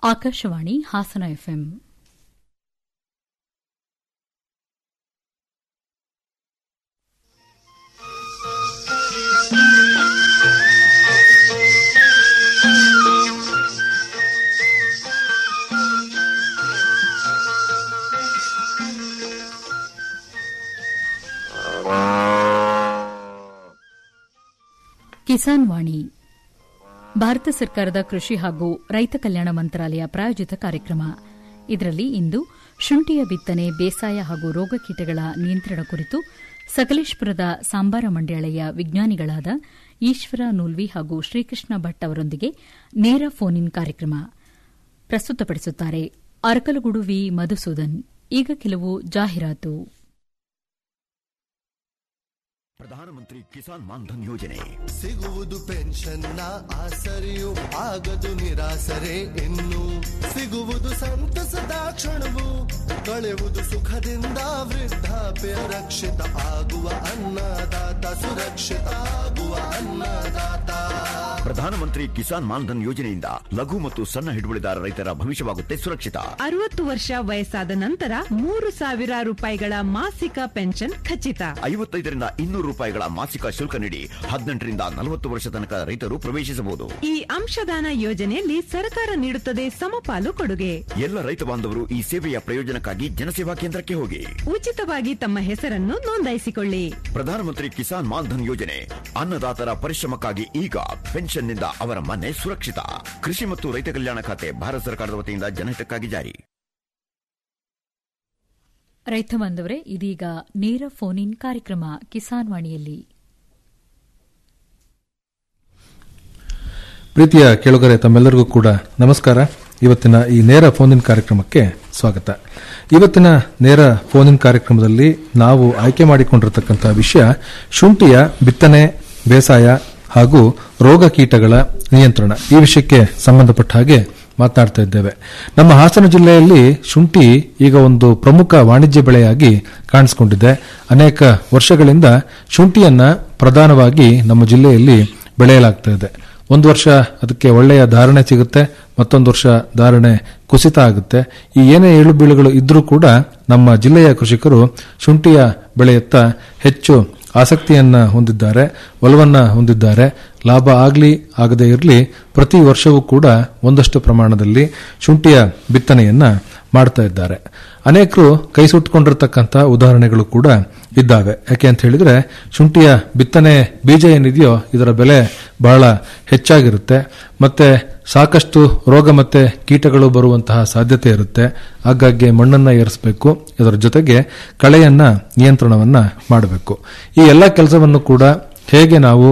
Akashvani Hassan FM Kisan Vani Bharat ಸರ್ಕಾರದ ಕೃಷಿ ಹಾಗೂ ರೈತ ಕಲ್ಯಾಣ ಮಂತ್ರಾಲಯ ಪ್ರಾಯೋಜಿತ ಕಾರ್ಯಕ್ರಮ ಇದರಲ್ಲಿ ಇಂದು ಶುಂಠಿಯ ಬಿತ್ತನೆ ಬೇಸಾಯ ಹಾಗೂ ರೋಗಕೀಟಗಳ ನಿಯಂತ್ರಣ ಕುರಿತು ಸಕಲೇಶಪುರದ ಸಾಂಬಾರ ಮಂಡ್ಯಾಳೆಯ ವಿಜ್ಞಾನಿಗಳಾದ ಈಶ್ವರ ನೂಲ್ವಿ ಹಾಗೂ ಶ್ರೀಕೃಷ್ಣ ಭಟ್ ಅವರೊಂದಿಗೆ ನೇರ ಫೋನ್ ಇನ್ ಕಾರ್ಯಕ್ರಮ ಪ್ರಸ್ತುತಪಡಿಸುತ್ತಾರೆ ಅರಕಲಗೂಡು ವಿ ಮಧುಸೂದನ್ ಈಗ ಕೆಲವು ಜಾಹೀರಾತು ಪ್ರಧಾನಮಂತ್ರಿ ಕಿಸಾನ್ ಮಾನ್ಧನ್ ಯೋಜನೆ ಸಿಗುವುದು ಪೆನ್ಷನ್ನ ಆಸರೆಯು ಆಗದು ನಿರಾಸರೆ ಇನ್ನು ಸಿಗುವುದು ಸಂತಸದ ಕ್ಷಣವು ಕಳೆಯುವುದು ಸುಖದಿಂದ ವೃದ್ಧಾಪ್ಯ ರಕ್ಷಿತ ಆಗುವ ಅನ್ನದಾತ ಸುರಕ್ಷಿತ ಆಗುವ ಅನ್ನದಾತ ಪ್ರಧಾನಮಂತ್ರಿ ಕಿಸಾನ್ ಮಾನ್ಧನ್ ಯೋಜನೆಯಿಂದ ಲಘು ಮತ್ತು ಸಣ್ಣ ಹಿಡುವಳಿದಾರ ರೈತರ ಭವಿಷ್ಯವಾಗುತ್ತೆ ಸುರಕ್ಷಿತ ಅರವತ್ತು ವರ್ಷ ವಯಸ್ಸಾದ ನಂತರ ಮೂರು ಸಾವಿರ ರೂಪಾಯಿಗಳ ಮಾಸಿಕ ಪೆನ್ಷನ್ ಖಚಿತ ಐವತ್ತೈದರಿಂದ ಇನ್ನೂರು ರೂಪಾಯಿಗಳ ಮಾಸಿಕ ಶುಲ್ಕ ನೀಡಿ ಹದಿನೆಂಟರಿಂದ ನಲವತ್ತು ವರ್ಷ ತನಕ ರೈತರು ಪ್ರವೇಶಿಸಬಹುದು ಈ ಅಂಶದಾನ ಯೋಜನೆಯಲ್ಲಿ ಸರ್ಕಾರ ನೀಡುತ್ತದೆ ಸಮಪಾಲು ಕೊಡುಗೆ ಎಲ್ಲ ರೈತ ಬಾಂಧವರು ಈ ಸೇವೆಯ ಪ್ರಯೋಜನಕ್ಕಾಗಿ ಜನಸೇವಾ ಕೇಂದ್ರಕ್ಕೆ ಹೋಗಿ ಉಚಿತವಾಗಿ ತಮ್ಮ ಹೆಸರನ್ನು ನೋಂದಾಯಿಸಿಕೊಳ್ಳಿ ಪ್ರಧಾನಮಂತ್ರಿ ಕಿಸಾನ್ ಮಾನ್ಧನ್ ಯೋಜನೆ ಅನ್ನದಾತರ ಪರಿಶ್ರಮಕ್ಕಾಗಿ ಈಗ ಪೆನ್ಷನ್ನಿಂದ ಅವರ ಮನೆ ಸುರಕ್ಷಿತ ಕೃಷಿ ಮತ್ತು ರೈತ ಕಲ್ಯಾಣ ಖಾತೆ ಭಾರತ ಸರ್ಕಾರದ ವತಿಯಿಂದ ಜನಹಿತಕ್ಕಾಗಿ ಜಾರಿ ರೈತ ಬಾಂಧವರೇ ಇದೀಗ ನೇರ ಫೋನ್ ಇನ್ ಕಾರ್ಯಕ್ರಮ ಕಿಸಾನ್ ವಾಣಿಯಲ್ಲಿ ಪ್ರೀತಿಯ ಕೇಳುಗರೆ ತಮ್ಮೆಲ್ಲರಿಗೂ ಕೂಡ ನಮಸ್ಕಾರ ಇವತ್ತಿನ ಈ ನೇರ ಫೋನ್ ಇನ್ ಕಾರ್ಯಕ್ರಮಕ್ಕೆ ಸ್ವಾಗತ ಇವತ್ತಿನ ನೇರ ಫೋನ್ ಇನ್ ಕಾರ್ಯಕ್ರಮದಲ್ಲಿ ನಾವು ಆಯ್ಕೆ ಮಾಡಿಕೊಂಡಿರತಕ್ಕಂತಹ ವಿಷಯ ಶುಂಠಿಯ ಬಿತ್ತನೆ ಬೇಸಾಯ ಹಾಗೂ ರೋಗ ಕೀಟಗಳ ನಿಯಂತ್ರಣ ಈ ವಿಷಯಕ್ಕೆ ಸಂಬಂಧಪಟ್ಟ ಹಾಗೆ ಮಾತನಾಡ್ತಾ ಇದ್ದೇವೆ ನಮ್ಮ ಹಾಸನ ಜಿಲ್ಲೆಯಲ್ಲಿ ಶುಂಠಿ ಈಗ ಒಂದು ಪ್ರಮುಖ ವಾಣಿಜ್ಯ ಬೆಳೆಯಾಗಿ ಕಾಣಿಸಿಕೊಂಡಿದೆ ಅನೇಕ ವರ್ಷಗಳಿಂದ ಶುಂಠಿಯನ್ನ ಪ್ರಧಾನವಾಗಿ ನಮ್ಮ ಜಿಲ್ಲೆಯಲ್ಲಿ ಬೆಳೆಯಲಾಗ್ತಾ ಇದೆ ಒಂದು ವರ್ಷ ಅದಕ್ಕೆ ಒಳ್ಳೆಯ ಧಾರಣೆ ಸಿಗುತ್ತೆ ಮತ್ತೊಂದು ವರ್ಷ ಧಾರಣೆ ಕುಸಿತ ಆಗುತ್ತೆ ಈ ಏನೇ ಏಳು ಬೀಳುಗಳು ಇದ್ರೂ ಕೂಡ ನಮ್ಮ ಜಿಲ್ಲೆಯ ಕೃಷಿಕರು ಶುಂಠಿಯ ಬೆಳೆಯತ್ತ ಹೆಚ್ಚು ಆಸಕ್ತಿಯನ್ನ ಹೊಂದಿದ್ದಾರೆ ಒಲವನ್ನ ಹೊಂದಿದ್ದಾರೆ ಲಾಭ ಆಗಲಿ ಆಗದೇ ಇರಲಿ ಪ್ರತಿ ವರ್ಷವೂ ಕೂಡ ಒಂದಷ್ಟು ಪ್ರಮಾಣದಲ್ಲಿ ಶುಂಠಿಯ ಬಿತ್ತನೆಯನ್ನ ಮಾಡ್ತಾ ಇದ್ದಾರೆ ಅನೇಕರು ಕೈ ಸುಟ್ಟುಕೊಂಡಿರತಕ್ಕಂತಹ ಉದಾಹರಣೆಗಳು ಕೂಡ ಇದ್ದಾವೆ ಯಾಕೆ ಅಂತ ಹೇಳಿದ್ರೆ ಶುಂಠಿಯ ಬಿತ್ತನೆ ಬೀಜ ಏನಿದೆಯೋ ಇದರ ಬೆಲೆ ಬಹಳ ಹೆಚ್ಚಾಗಿರುತ್ತೆ ಮತ್ತೆ ಸಾಕಷ್ಟು ರೋಗ ಮತ್ತೆ ಕೀಟಗಳು ಬರುವಂತಹ ಸಾಧ್ಯತೆ ಇರುತ್ತೆ ಆಗಾಗ್ಗೆ ಮಣ್ಣನ್ನ ಏರಿಸಬೇಕು ಇದರ ಜೊತೆಗೆ ಕಳೆಯನ್ನ ನಿಯಂತ್ರಣವನ್ನ ಮಾಡಬೇಕು ಈ ಎಲ್ಲ ಕೆಲಸವನ್ನು ಕೂಡ ಹೇಗೆ ನಾವು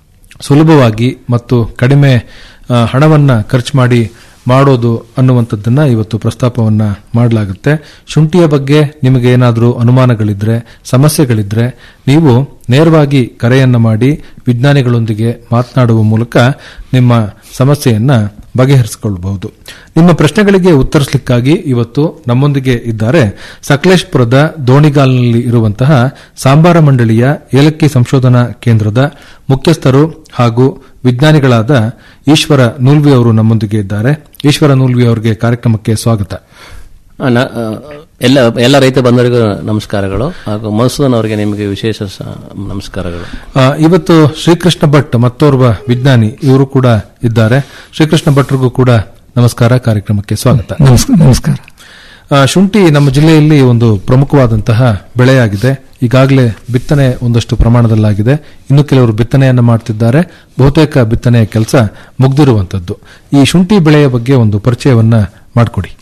ಸುಲಭವಾಗಿ ಮತ್ತು ಕಡಿಮೆ ಆ, ಹಣವನ್ನ ಖರ್ಚು ಮಾಡಿ ಮಾಡೋದು ಅನ್ನುವಂಥದ್ದನ್ನ ಇವತ್ತು ಪ್ರಸ್ತಾಪವನ್ನ ಮಾಡಲಾಗುತ್ತೆ ಶುಂಠಿಯ ಬಗ್ಗೆ ನಿಮಗೆ ಏನಾದರೂ ಅನುಮಾನಗಳಿದ್ರೆ ಸಮಸ್ಯೆಗಳಿದ್ರೆ ನೀವು ನೇರವಾಗಿ ಕರೆಯನ್ನ ಮಾಡಿ ವಿಜ್ಞಾನಿಗಳೊಂದಿಗೆ ಮಾತನಾಡುವ ಮೂಲಕ ನಿಮ್ಮ ಸಮಸ್ಯೆಯನ್ನ ಬಗೆಹರಿಸಿಕೊಳ್ಳಬಹುದು ನಿಮ್ಮ ಪ್ರಶ್ನೆಗಳಿಗೆ ಉತ್ತರಿಸಲಿಕ್ಕಾಗಿ ಇವತ್ತು ನಮ್ಮೊಂದಿಗೆ ಇದ್ದಾರೆ ಸಕಲೇಶ್ಪುರದ ದೋಣಿಗಾಲ್ನಲ್ಲಿ ಇರುವಂತಹ ಸಾಂಬಾರ ಮಂಡಳಿಯ ಏಲಕ್ಕಿ ಸಂಶೋಧನಾ ಕೇಂದ್ರದ ಮುಖ್ಯಸ್ಥರು ಹಾಗೂ ವಿಜ್ಞಾನಿಗಳಾದ ಈಶ್ವರ ನೂಲ್ವಿ ಅವರು ನಮ್ಮೊಂದಿಗೆ ಇದ್ದಾರೆ ಈಶ್ವರ ನೂಲ್ವಿ ಅವರಿಗೆ ಕಾರ್ಯಕ್ರಮಕ್ಕೆ ಸ್ವಾಗತ ಆ, ನ- ಆ, ಎಲ್ಲ ಎಲ್ಲ ರೈತ ಬಂಧುಗಳಿಗೂ ನಮಸ್ಕಾರಗಳು ಹಾಗೂ ಮಧುಸೂದನ್ ಅವರಿಗೆ ನಿಮಗೆ ವಿಶೇಷ ಸ- ನಮಸ್ಕಾರಗಳು ಆ, ಇವತ್ತು ಶ್ರೀಕೃಷ್ಣ ಭಟ್ ಮತ್ತೋರ್ವ ವಿಜ್ಞಾನಿ ಇವರು ಕೂಡ ಇದ್ದಾರೆ ಶ್ರೀಕೃಷ್ಣ ಭಟ್ರಿಗೂ ಕೂಡ ನಮಸ್ಕಾರ ಕಾರ್ಯಕ್ರಮಕ್ಕೆ ಸ್ವಾಗತ ನಮಸ್ಕಾರ ಆ, ಶುಂಠಿ ನಮ್ಮ ಜಿಲ್ಲೆಯಲ್ಲಿ ಒಂದು ಪ್ರಮುಖವಾದಂತಹ ಬೆಳೆಯಾಗಿದೆ ಈಗಾಗಲೇ ಬಿತ್ತನೆ ಒಂದಷ್ಟು ಪ್ರಮಾಣದಲ್ಲಾಗಿದೆ ಇನ್ನು ಕೆಲವರು ಬಿತ್ತನೆಯನ್ನ ಮಾಡ್ತಿದ್ದಾರೆ ಬಹುತೇಕ ಬಿತ್ತನೆಯ ಕೆಲಸ ಮುಗ್ದಿರುವಂತದ್ದು ಈ ಶುಂಠಿ ಬೆಳೆಯ ಬಗ್ಗೆ ಒಂದು ಪರಿಚಯವನ್ನ ಮಾಡಿಕೊಡಿ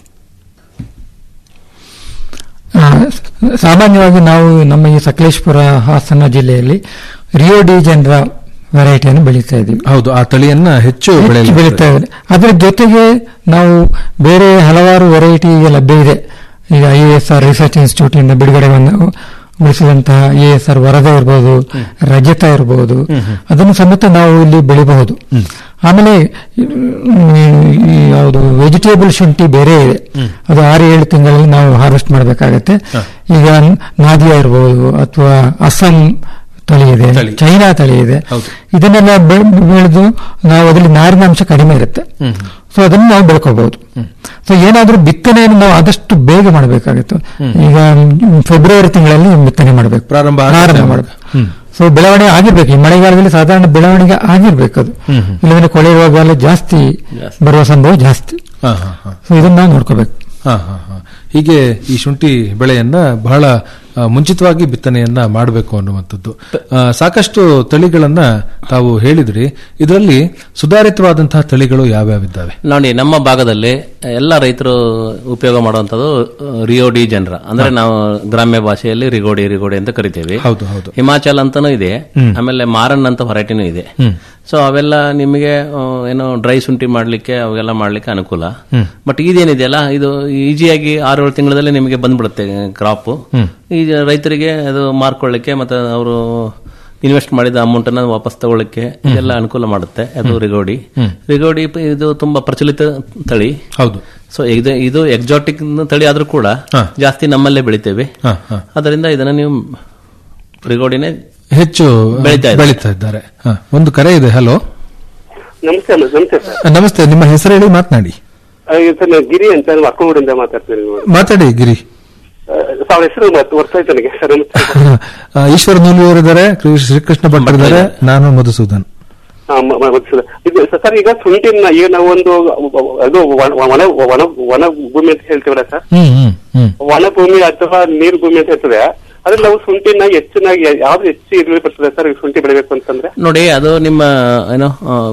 ಆ, ಸಾಮಾನ್ಯವಾಗಿ ನಾವು ನಮ್ಮ ಈ ಸಕಲೇಶ್ಪುರ ಹಾಸನ ಜಿಲ್ಲೆಯಲ್ಲಿ ರಿಯೋ ಡಿ ಜನರ ವೆರೈಟಿಯನ್ನು ಬೆಳೀತಾ ಇದ್ದೀವಿ ಹೌದು ಆ ತಳಿಯನ್ನ ಹೆಚ್ಚು ಹೆಚ್ಚು ಬೆಳೆಯಲಾಗ್ತದೆ. ಬೆಳೀತಾ ಇದೆ ಅದರ ಜೊತೆಗೆ ನಾವು ಬೇರೆ ಹಲವಾರು ವೆರೈಟಿ ಈಗ ಲಭ್ಯ ಇದೆ ಈಗ I S R research institute ಇಂದ ಬಿಡುಗಡೆವನ್ನು ಗೊಳಿಸಿದಂತಹ ಎ ಎಸ್ ಆರ್ ವರದಾ ಇರಬಹುದು ರಜತ ಇರಬಹುದು ಅದನ್ನು ಸಮೇತ ನಾವು ಇಲ್ಲಿ ಬೆಳಿಬಹುದು ಆಮೇಲೆ ಈ- ಈ ಯಾವುದು ವೆಜಿಟೇಬಲ್ ಶುಂಠಿ ಬೇರೆ ಇದೆ ಅದು ಆರು ಏಳು ತಿಂಗಳಲ್ಲಿ ನಾವು ಹಾರ್ವೆಸ್ಟ್ ಮಾಡಬೇಕಾಗತ್ತೆ ಈಗ ನಾದಿಯಾ ಇರಬಹುದು ಅಥವಾ ಅಸ್ಸಾಂ ತಳಿ ಇದೆ ತಳಿ. ಚೈನಾ ತಳಿ ಇದೆ ಹೌದು. ಇದನ್ನೆಲ್ಲ ಬೆ- ಬೆಳೆದು ನಾವು ಅದರಲ್ಲಿ ನಾರಿನಾಂಶ ಕಡಿಮೆ ಇರುತ್ತೆ ಹ್ಮ್. ಸೊ ಅದನ್ನು ನಾವು ಬೆಳ್ಕೋಬಹುದು ಸೊ ಏನಾದ್ರೂ ಬಿತ್ತನೆಯನ್ನು ನಾವು ಆದಷ್ಟು ಬೇಗ ಮಾಡಬೇಕಾಗಿತ್ತು ಈಗ ಮ್, ಫೆಬ್ರವರಿ ತಿಂಗಳಲ್ಲಿ ಬಿತ್ತನೆ ಮಾಡಬೇಕು ಪ್ರಾರಂಭ ಆಗುತ್ತೆ ಪ್ರಾರಂಭ ಅವಾಗ. ಮಾಡಬೇಕು ಹ್ಮ್. ಸೊ ಬೆಳವಣಿಗೆ ಆಗಿರ್ಬೇಕು ಈ ಮಳೆಗಾಲದಲ್ಲಿ ಸಾಧಾರಣ ಬೆಳವಣಿಗೆ ಆಗಿರ್ಬೇಕು ಅದು ಹ್ಮ್, ಹ್ಮ್. ಇಲ್ಲಂದ್ರೆ ಕೊಳೆ ರೋಗ ಎಲ್ಲ ಜಾಸ್ತಿ ಜಾಸ್ತಿ. ಬರುವ ಸಂಭವ ಜಾಸ್ತಿ ಹಾ ಹಾ ಹಾ ಸೊ ಇದನ್ನ ನಾವು ನೋಡ್ಕೋಬೇಕು ಹಾ ಹಾ ಹಾ ಹೀಗೆ ಈ ಶುಂಠಿ ಬೆಳೆಯನ್ನ ಬಹಳ ಆ, ಮುಂಚಿತವಾಗಿ ಬಿತ್ತನೆಯನ್ನ ಮಾಡಬೇಕು ಅನ್ನುವಂಥದ್ದು ಆ, ಸಾಕಷ್ಟು ತಳಿಗಳನ್ನ ತಾವು ಹೇಳಿದ್ರಿ ಇದರಲ್ಲಿ ಸುಧಾರಿತವಾದಂತಹ ತಳಿಗಳು ಯಾವ್ಯಾವಿದ್ದಾವೆ ನೋಡಿ ನಮ್ಮ ಭಾಗದಲ್ಲಿ ಎಲ್ಲ ರೈತರು ಉಪಯೋಗ ಮಾಡುವಂತದ್ದು ರಿಯೋ ಡಿ ಜನರ ಅಂದ್ರೆ ನಾವು ಗ್ರಾಮ್ಯ ಭಾಷೆಯಲ್ಲಿ ರಿಗೋಡಿ ರಿಗೋಡಿ ಅಂತ ಕರಿತೇವೆ ಹೌದು ಹೌದು ಹಿಮಾಚಲ್ ಅಂತಾನೂ ಇದೆ ಆಮೇಲೆ ಮಾರನ್ ಅಂತ ಹೊರಟಿನೂ ಇದೆ ಸೊ ಅವೆಲ್ಲ ನಿಮಗೆ ಆ, ಏನೋ ಡ್ರೈ ಶುಂಠಿ ಮಾಡ್ಲಿಕ್ಕೆ ಅವೆಲ್ಲ ಮಾಡ್ಲಿಕ್ಕೆ ಅನುಕೂಲ ಬಟ್ ಇದೇನಿದೆಯಲ್ಲ ಇದು ಈಸಿಯಾಗಿ ಆರು ಏಳು ತಿಂಗಳಲ್ಲಿ ನಿಮಗೆ ಬಂದ್ಬಿಡುತ್ತೆ ಕ್ರಾಪ್ ಈ ರೈತರಿಗೆ ಅದು ಮಾರ್ಕೊಳ್ಳಿಕ್ಕೆ ಮತ್ತೆ ಅವರು ಇನ್ವೆಸ್ಟ್ ಮಾಡಿದ ಅಮೌಂಟ್ ಅನ್ನ ವಾಪಸ್ ತಗೊಳ್ಳಿಕ್ಕೆ ಇದೆಲ್ಲ ಅನುಕೂಲ ಮಾಡುತ್ತೆ ಅದು ರಿಗೋಡಿ ರಿಗೋಡಿ ಪ- ಇದು ತುಂಬಾ ಪ್ರಚಲಿತ ತಳಿ ಹೌದು ಸೊ ಇದು ಇದು ಎಕ್ಸಾಟಿಕ್ ತಳಿ ಆದ್ರೂ ಕೂಡ ಹಾ. ಜಾಸ್ತಿ ನಮ್ಮಲ್ಲೇ ಬೆಳಿತೇವೆ ಹಾ ಹಾ ಅದರಿಂದ ಇದನ್ನ ನೀವು ರಿಗೋಡಿನೇ ಹೆಚ್ಚು ಬೆಳೀತಾ ಇದೆ. ಬೆಳೀತಾ ಇದ್ದಾರೆ ಹಾ, ಒಂದು ಕರೆ ಇದೆ ಹಲೋ ನಮಸ್ತೆ ಅಮ್ಮ, ನಮಸ್ತೆ ಸರ್ ನಮಸ್ತೆ ನಿಮ್ಮ ಹೆಸರು ಹೇಳಿ ಮಾತನಾಡಿ ಆ, ಇದು ಸರ್ ನಾನು ಗಿರಿ ಅಂತ ಮಕ್ಕಳೂರಿಂದ ಮಾತಾಡ್ತೀನಿ ಮಾತಾಡಿ ಗಿರಿ ಸಾವಿರ ಹೆಸರು ಮತ್ತೆ ವರ್ಷ ಆಯ್ತು ನನಗೆ ಸರ್ ನಮಸ್ತೆ ಆ, ಈಶ್ವರ ನೂಲಿಯವರಿದ್ದಾರೆ ಕೃ- ಶ್ರೀಕೃಷ್ಣ ಭಟ್ರಿದ್ದಾರೆ ನಾನು ಮಧುಸೂದನ್ ಆ, ಮ- ಮ- ಮತ್ತೆ ಸರ್, ಇದು ಸರ್ ಈಗ ಶುಂಠಿನ ಈಗ ನಾವು ಒಂದು ಅದು ಒಣ ಒಣ ಒಣ ಒಣ ಭೂಮಿ ಅಂತ ಹೇಳ್ತೀವಲ್ಲ ಸರ್ ಹ್ಮ್ ಹ್ಮ್ ಹ್ಮ್ ಒಣ ಭೂಮಿ ಅಥವಾ ನೀರು ಭೂಮಿ ಅಂತ ಹೇಳ್ತದೆ ಅದ್ರಲ್ಲಿ ನಾವು ಶುಂಠಿನ ಹೆಚ್ಚಿನಾಗಿ ಯಾವ್ದು ಹೆಚ್ಚು ಇಳುವರಿ ಬರ್ತದೆ ಸರ್ ಈ ಶುಂಠಿ ಬೆಳಿಬೇಕು ಅಂತಂದ್ರೆ ನೋಡಿ ಅದು ನಿಮ್ಮ ಏನೋ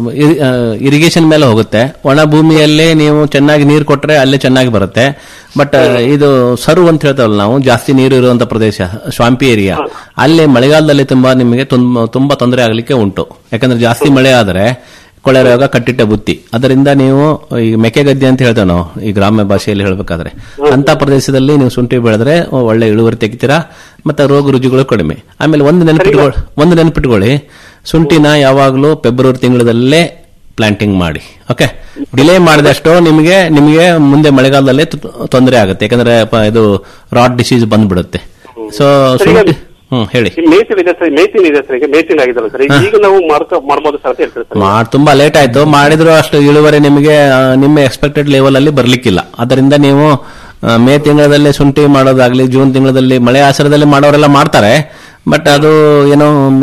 ಇರಿಗೇಷನ್ ಮೇಲೆ ಹೋಗುತ್ತೆ ಒಣ ಭೂಮಿಯಲ್ಲೇ ನೀವು ಚೆನ್ನಾಗಿ ನೀರು ಕೊಟ್ರೆ ಅಲ್ಲೇ ಚೆನ್ನಾಗಿ ಬರುತ್ತೆ ಬಟ್ ಇದು ಸರು ಅಂತ ಹೇಳ್ತಾವಲ್ಲ ನಾವು ಜಾಸ್ತಿ ನೀರು ಇರುವಂತ ಪ್ರದೇಶ ಸ್ವಾಂಪಿ ಏರಿಯಾ ಅಲ್ಲಿ ಮಳೆಗಾಲದಲ್ಲಿ ತುಂಬಾ ನಿಮಗೆ ತುಂಬ- ತುಂಬಾ ತೊಂದರೆ ಆಗಲಿಕ್ಕೆ ಉಂಟು ಯಾಕಂದ್ರೆ ಜಾಸ್ತಿ ಮಳೆ ಆದರೆ ಕೊಳೆ ರೋಗ ಕಟ್ಟಿಟ್ಟ ಬುತ್ತಿ ಅದರಿಂದ ನೀವು ಈ ಮೆಕ್ಕೆಗದ್ದೆ ಅಂತ ಹೇಳ್ತೇವೆ ನಾವು ಈ ಗ್ರಾಮ್ಯ ಭಾಷೆಯಲ್ಲಿ ಹೇಳ್ಬೇಕಾದ್ರೆ ಅಂತ ಪ್ರದೇಶದಲ್ಲಿ ನೀವು ಶುಂಠಿ ಬೆಳೆದ್ರೆ ಒಳ್ಳೆ ಇಳುವರಿ ತೆಗಿತೀರಾ ಮತ್ತೆ ರೋಗ ರುಜಿಗಳು ಕಡಿಮೆ ಆಮೇಲೆ ಒಂದು ನೆನಪಿಟ್ಕೊಳ್ಳಿ ಒಂದು ನೆನಪಿಟ್ಕೊಳ್ಳಿ ಶುಂಠಿನ ಯಾವಾಗಲೂ ಫೆಬ್ರವರಿ ತಿಂಗಳಲ್ಲೇ ಪ್ಲಾಂಟಿಂಗ್ ಮಾಡಿ ಓಕೆ ಡಿಲೇ ಮಾಡಿದಷ್ಟು ನಿಮಗೆ ನಿಮಗೆ ಮುಂದೆ ಮಳೆಗಾಲದಲ್ಲಿ ತೊಂದರೆ ಆಗುತ್ತೆ ಯಾಕಂದ್ರೆ ಪ- ಇದು ರಾಡ್ ಡಿಸೀಸ್ ಬಂದ್ಬಿಡುತ್ತೆ ಸೊ ಶುಂಠಿ ಹ್ಮ್ ಹೇಳಿ ಈ ಮೇಸಿನ್ ಇದೆ ಸರ್ ಮೇಸಿನ್ ಇದೆ ಸರ್ ಈಗ ಮೇಸಿನ್ ಆಗಿದಲ್ಲ ಸರ್ ಈಗ ನಾವು ಮಾಡ್ಕೊ ಮಾಡ್ಬೋದು ಸರ್ ಅಂತ ಹೇಳ್ತಾರೆ ಸರ್ ಮಾಡ್ ತುಂಬಾ ಲೇಟ್ ಆಯ್ತು ಮಾಡಿದ್ರು ಅಷ್ಟು ಇಳುವರಿ ನಿಮಗೆ ಆ, ನಿಮ್ಮ ಎಕ್ಸ್ಪೆಕ್ಟೆಡ್ ಲೆವೆಲ್ ಅಲ್ಲಿ ಬರ್ಲಿಕ್ಕಿಲ್ಲ ಅದರಿಂದ ನೀವು ಆ, ಮೇ ತಿಂಗಳಲ್ಲಿ ಶುಂಠಿ ಮಾಡೋದಾಗ್ಲಿ ಜೂನ್ ತಿಂಗಳಲ್ಲಿ ಮಳೆ ಆಶ್ರಯದಲ್ಲಿ ಮಾಡೋರೆಲ್ಲ ಮಾಡ್ತಾರೆ ಬಟ್ ಅದು ಏನೋ ಮ್,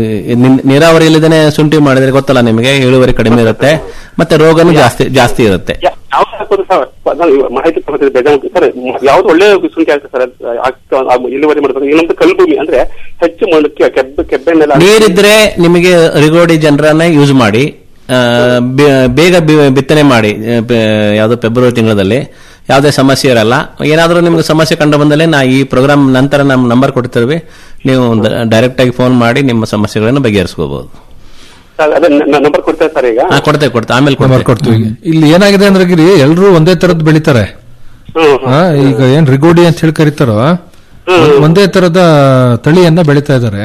ನಿ- ನೀರಾವರಿ ಇಲ್ಲದೇನೆ ಶುಂಠಿ ಮಾಡಿದ್ರೆ ಗೊತ್ತಲ್ಲ ನಿಮಗೆ ಇಳುವರಿ ಕಡಿಮೆ ಇರುತ್ತೆ ಮತ್ತೆ ರೋಗನೂ ಜಾಸ್ತಿ ಜಾಸ್ತಿ ಇರುತ್ತೆ ಯಾ- ಯಾವ್ದು ಹಾಕೋದು ಸರ್ ನಾನು ಇವಾಗ ಮಾಹಿತಿ ತಗೋತೀನಿ ಬೇಜಾರು ಸರ್ ಯಾವ್ದು ಒಳ್ಳೆ ಶುಂಠಿ ಆಗ್ತದೆ ಸರ್ ಅದು ಆಗ್ತಾ- ಆ ಇಳುವರಿ ಮಾಡ್ಬೇಕು ಇನ್ನೊಂದು ಕಲ್ಲು ಭೂಮಿ ಅಂದ್ರೆ ಹೆಚ್ಚು ಮಣ್ಣು ಕೆ- ಕೆಬ್ಬ ಕೆಬ್ಬೆಣ್ಣೆಲ್ಲ ನೀರಿದ್ರೆ ನಿಮಗೆ ರಿಗೋಡಿ ಜನರನ್ನ ಯೂಸ್ ಮಾಡಿ ಆ, ಬೆ- ಬೇಗ ಬಿ- ಬಿತ್ತನೆ ಮಾಡಿ ಯಾವುದು ಫೆಬ್ರವರಿ ತಿಂಗಳಲ್ಲಿ ಯಾವುದೇ ಸಮಸ್ಯೆ ಇರಲ್ಲ ಏನಾದರೂ ನಿಮ್ಗೆ ಸಮಸ್ಯೆ ಕಂಡು ಬಂದಲ್ಲಿ ನಾ ಈ ಪ್ರೋಗ್ರಾಮ್ ನಂತರ ನಮ್ಮ ನಂಬರ್ ಕೊಡ್ತೇವೆ ನೀವು ಡೈರೆಕ್ಟ್ ಆಗಿ ಫೋನ್ ಮಾಡಿ ನಿಮ್ಮ ಸಮಸ್ಯೆಗಳನ್ನು ಬಗೆಹರಿಸ್ಕೋಬಹುದು ಸರ್ ಅದೇ ನಂಬರ್ ಕೊಡ್ತೇವೆ ಸರ್ ಈಗ ಹಾ ಕೊಡ್ತೇವೆ ಕೊಡ್ತೇವೆ ಆಮೇಲೆ ನಂಬರ್ ಕೊಡ್ತೇವೆ ಕೊಡ್ತೀವಿ ಇಲ್ಲಿ ಏನಾಗಿದೆ ಅಂದ್ರೆ ಗಿರಿ ಎಲ್ಲರೂ ಒಂದೇ ತರದ್ ಬೆಳಿತಾರೆ ಹ್ಮ್ ಹ್ಮ್. ಆ, ಈಗ ಏನ್ ರಿಗೋಡಿ ಅಂತ ಹೇಳಿ ಕರೀತಾರೋ ಒಂದೇ ತರದ ತಳಿಯನ್ನ ಬೆಳಿತಾ ಇದ್ದಾರೆ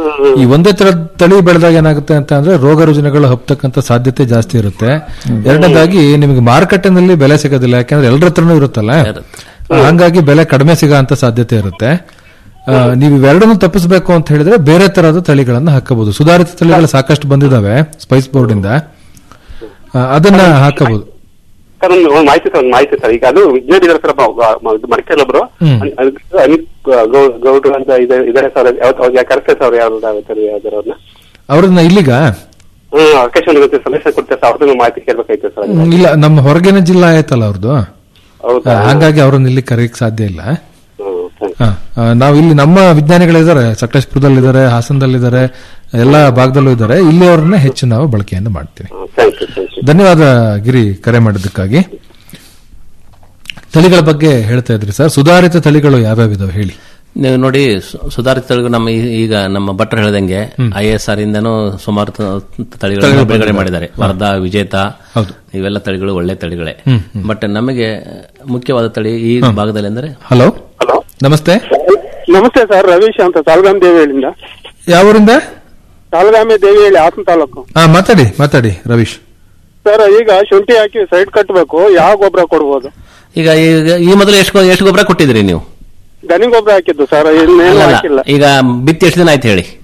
ಈ ಒಂದೇ ತರದ ತಳಿ ಬೆಳೆದಾಗ ಏನಾಗುತ್ತೆ ಅಂತ ಅಂದ್ರೆ ರೋಗ ರುಜಿನಗಳು ಹಬ್ತಕ್ಕಂತ ಸಾಧ್ಯತೆ ಜಾಸ್ತಿ ಇರುತ್ತೆ ಎರಡನೇದಾಗಿ ನಿಮಗೆ ಮಾರುಕಟ್ಟೆನಲ್ಲಿ ಬೆಲೆ ಸಿಗೋದಿಲ್ಲ ಯಾಕಂದ್ರೆ ಎಲ್ಲರ ಹತ್ರನೂ ಇರುತ್ತಲ್ಲ ಆ, ಹಂಗಾಗಿ ಬೆಲೆ ಕಡಿಮೆ ಸಿಗೋ ಅಂತ ಸಾಧ್ಯತೆ ಇರುತ್ತೆ ಆ, ನೀವು ಇವೆರಡನ್ನು ತಪ್ಪಿಸಬೇಕು ಅಂತ ಹೇಳಿದ್ರೆ ಬೇರೆ ತರಹದ ತಳಿಗಳನ್ನ ಹಾಕಬಹುದು ಸುಧಾರಿತ ತಳಿಗಳು ಸಾಕಷ್ಟು ಬಂದಿದಾವೆ ಸ್ಪೈಸ್ ಬೋರ್ಡ್ ಇಂದ ಆ, ಅದನ್ನ ಹಾಕಬಹುದು ಸರ್ ಒಂದು ಒಂದು ಮಾಹಿತಿ ಸರ್ ಒಂದು ಮಾಹಿತಿ ಸರ್ ಈಗ ಅದು ವಿಜ್ಞಾನಿ ಇದ್ದಾರೆ ಸರ್ ಮಡಿಕೇರಿ ಒಬ್ರು ಹ್ಮ್. ಅನ್- ಅನಿತ್ ಗೌ- ಗೌಡ್ರು ಅಂತ ಇದೆ- ಇದ್ದಾರೆ ಸರ್ ಯಾವ್ದು ಕರೆಕ್ಟ್ ಸರ್ ಯಾವ್ದು ಆಗುತ್ತೆ ಯಾವ್ದಾರ ಅವ್ರನ್ನ ಅವ್ರನ್ನ ಇಲ್ಲಿಗ ಹ್ಮ್ ಆಕಾಶವಾಣಿ ಗೊತ್ತಿದೆ ಸೊಲ್ಯೂಷನ್ ಕೊಡ್ತೇವೆ ಸರ್ ಅವ್ರದ್ದು ಮಾಹಿತಿ ಕೇಳ್ಬೇಕಾಯ್ತು ಸರ್ ಹ್ಮ್, ಇಲ್ಲ ನಮ್ಮ ಹೊರಗಿನ ಜಿಲ್ಲಾ ಆಯ್ತಲ್ಲ ಅವ್ರದ್ದು ಹೌದಾ ಹಾಗಾಗಿ ಅವ್ರನ್ನ ಇಲ್ಲಿ ಕರೆಯಕ್ ಸಾಧ್ಯ ಇಲ್ಲ ಹ್ಮ್, thanks. ಹಾ, ಆ, ನಾವು ಇಲ್ಲಿ ನಮ್ಮ ವಿಜ್ಞಾನಿಗಳಿದ್ದಾರೆ ಸಕಲೇಶ್ಪುರದಲ್ಲಿದ್ದಾರೆ ಹಾಸನದಲ್ಲಿದ್ದಾರೆ ಎಲ್ಲಾ ಭಾಗದಲ್ಲೂ ಇದ್ದಾರೆ ಇಲ್ಲಿ ಅವ್ರನ್ನ ಹೆಚ್ಚು ನಾವು ಬಳಕೆಯನ್ನು ಮಾಡ್ತೀವಿ ಹ್ಮ್, thank you, thank you. ಧನ್ಯವಾದ ಗಿರಿ ಕರೆ ಮಾಡಿದ್ದಕ್ಕಾಗಿ ತಳಿಗಳ ಬಗ್ಗೆ ಹೇಳ್ತಾ ಇದ್ರಿ ಸರ್ ಸುಧಾರಿತ ತಳಿಗಳು ಯಾವ್ಯಾವ ಇದಾವೆ ಹೇಳಿ ನೀವು ನೋಡಿ ಸು- ಸುಧಾರಿತ ತಳಿಗಳು ನಮ್ಮ ಈ- ಈಗ ನಮ್ಮ ಭಟ್ರು ಹೇಳ್ದಂಗೆ ಐ ಎಸ್ ಆರ್ ಇಂದನೂ ಸುಮಾರು ತ- ತಳಿಗಳನ್ನು ಬಿಡುಗಡೆ ಮಾಡಿದ್ದಾರೆ ವರದಾ ವಿಜೇತ ಹೌದು. ಇವೆಲ್ಲ ತಳಿಗಳು ಒಳ್ಳೆ ತಳಿಗಳೇ ಬಟ್ ನಮಗೆ ಮುಖ್ಯವಾದ ತಳಿ ಈ ಭಾಗದಲ್ಲಿ ಅಂದ್ರೆ ಹಲೋ ಹಲೋ ನಮಸ್ತೆ ನಮಸ್ತೆ ಸರ್ ರವೀಶ್ ಅಂತ ತಾಲ್ಗಾಮ್ ದೇವಿಹಳ್ಳಿಯಿಂದ ಯಾವೂರಿಂದ ತಾಲ್ಗಾಮೆ ದೇವಿಹಳ್ಳಿ ಹಾಸನ ತಾಲೂಕು ಹಾ ಮಾತಾಡಿ ಮಾತಾಡಿ ರವೀಶ್ ಸರ್ ಈಗ ಶುಂಠಿ ಹಾಕಿ ಸೈಡ್ ಕಟ್ಟಬೇಕು ಯಾವ ಗೊಬ್ಬರ ಕೊಡ್ಬೋದು ಈಗ ಈಗ ಈ ಮೊದಲು ಎಷ್ಟು ಎಷ್ಟು ಗೊಬ್ಬರ ಕೊಟ್ಟಿದ್ರಿ ನೀವು ದನಿ ಗೊಬ್ಬರ ಹಾಕಿದ್ದು ಸರ್ ಇನ್ನೇನು ಅಲ್ಲಲ್ಲ, ಹಾಕಿಲ್ಲ ಈಗ ಬಿತ್ತಿ ಎಷ್ಟು ದಿನ ಆಯ್ತು ಹೇಳಿ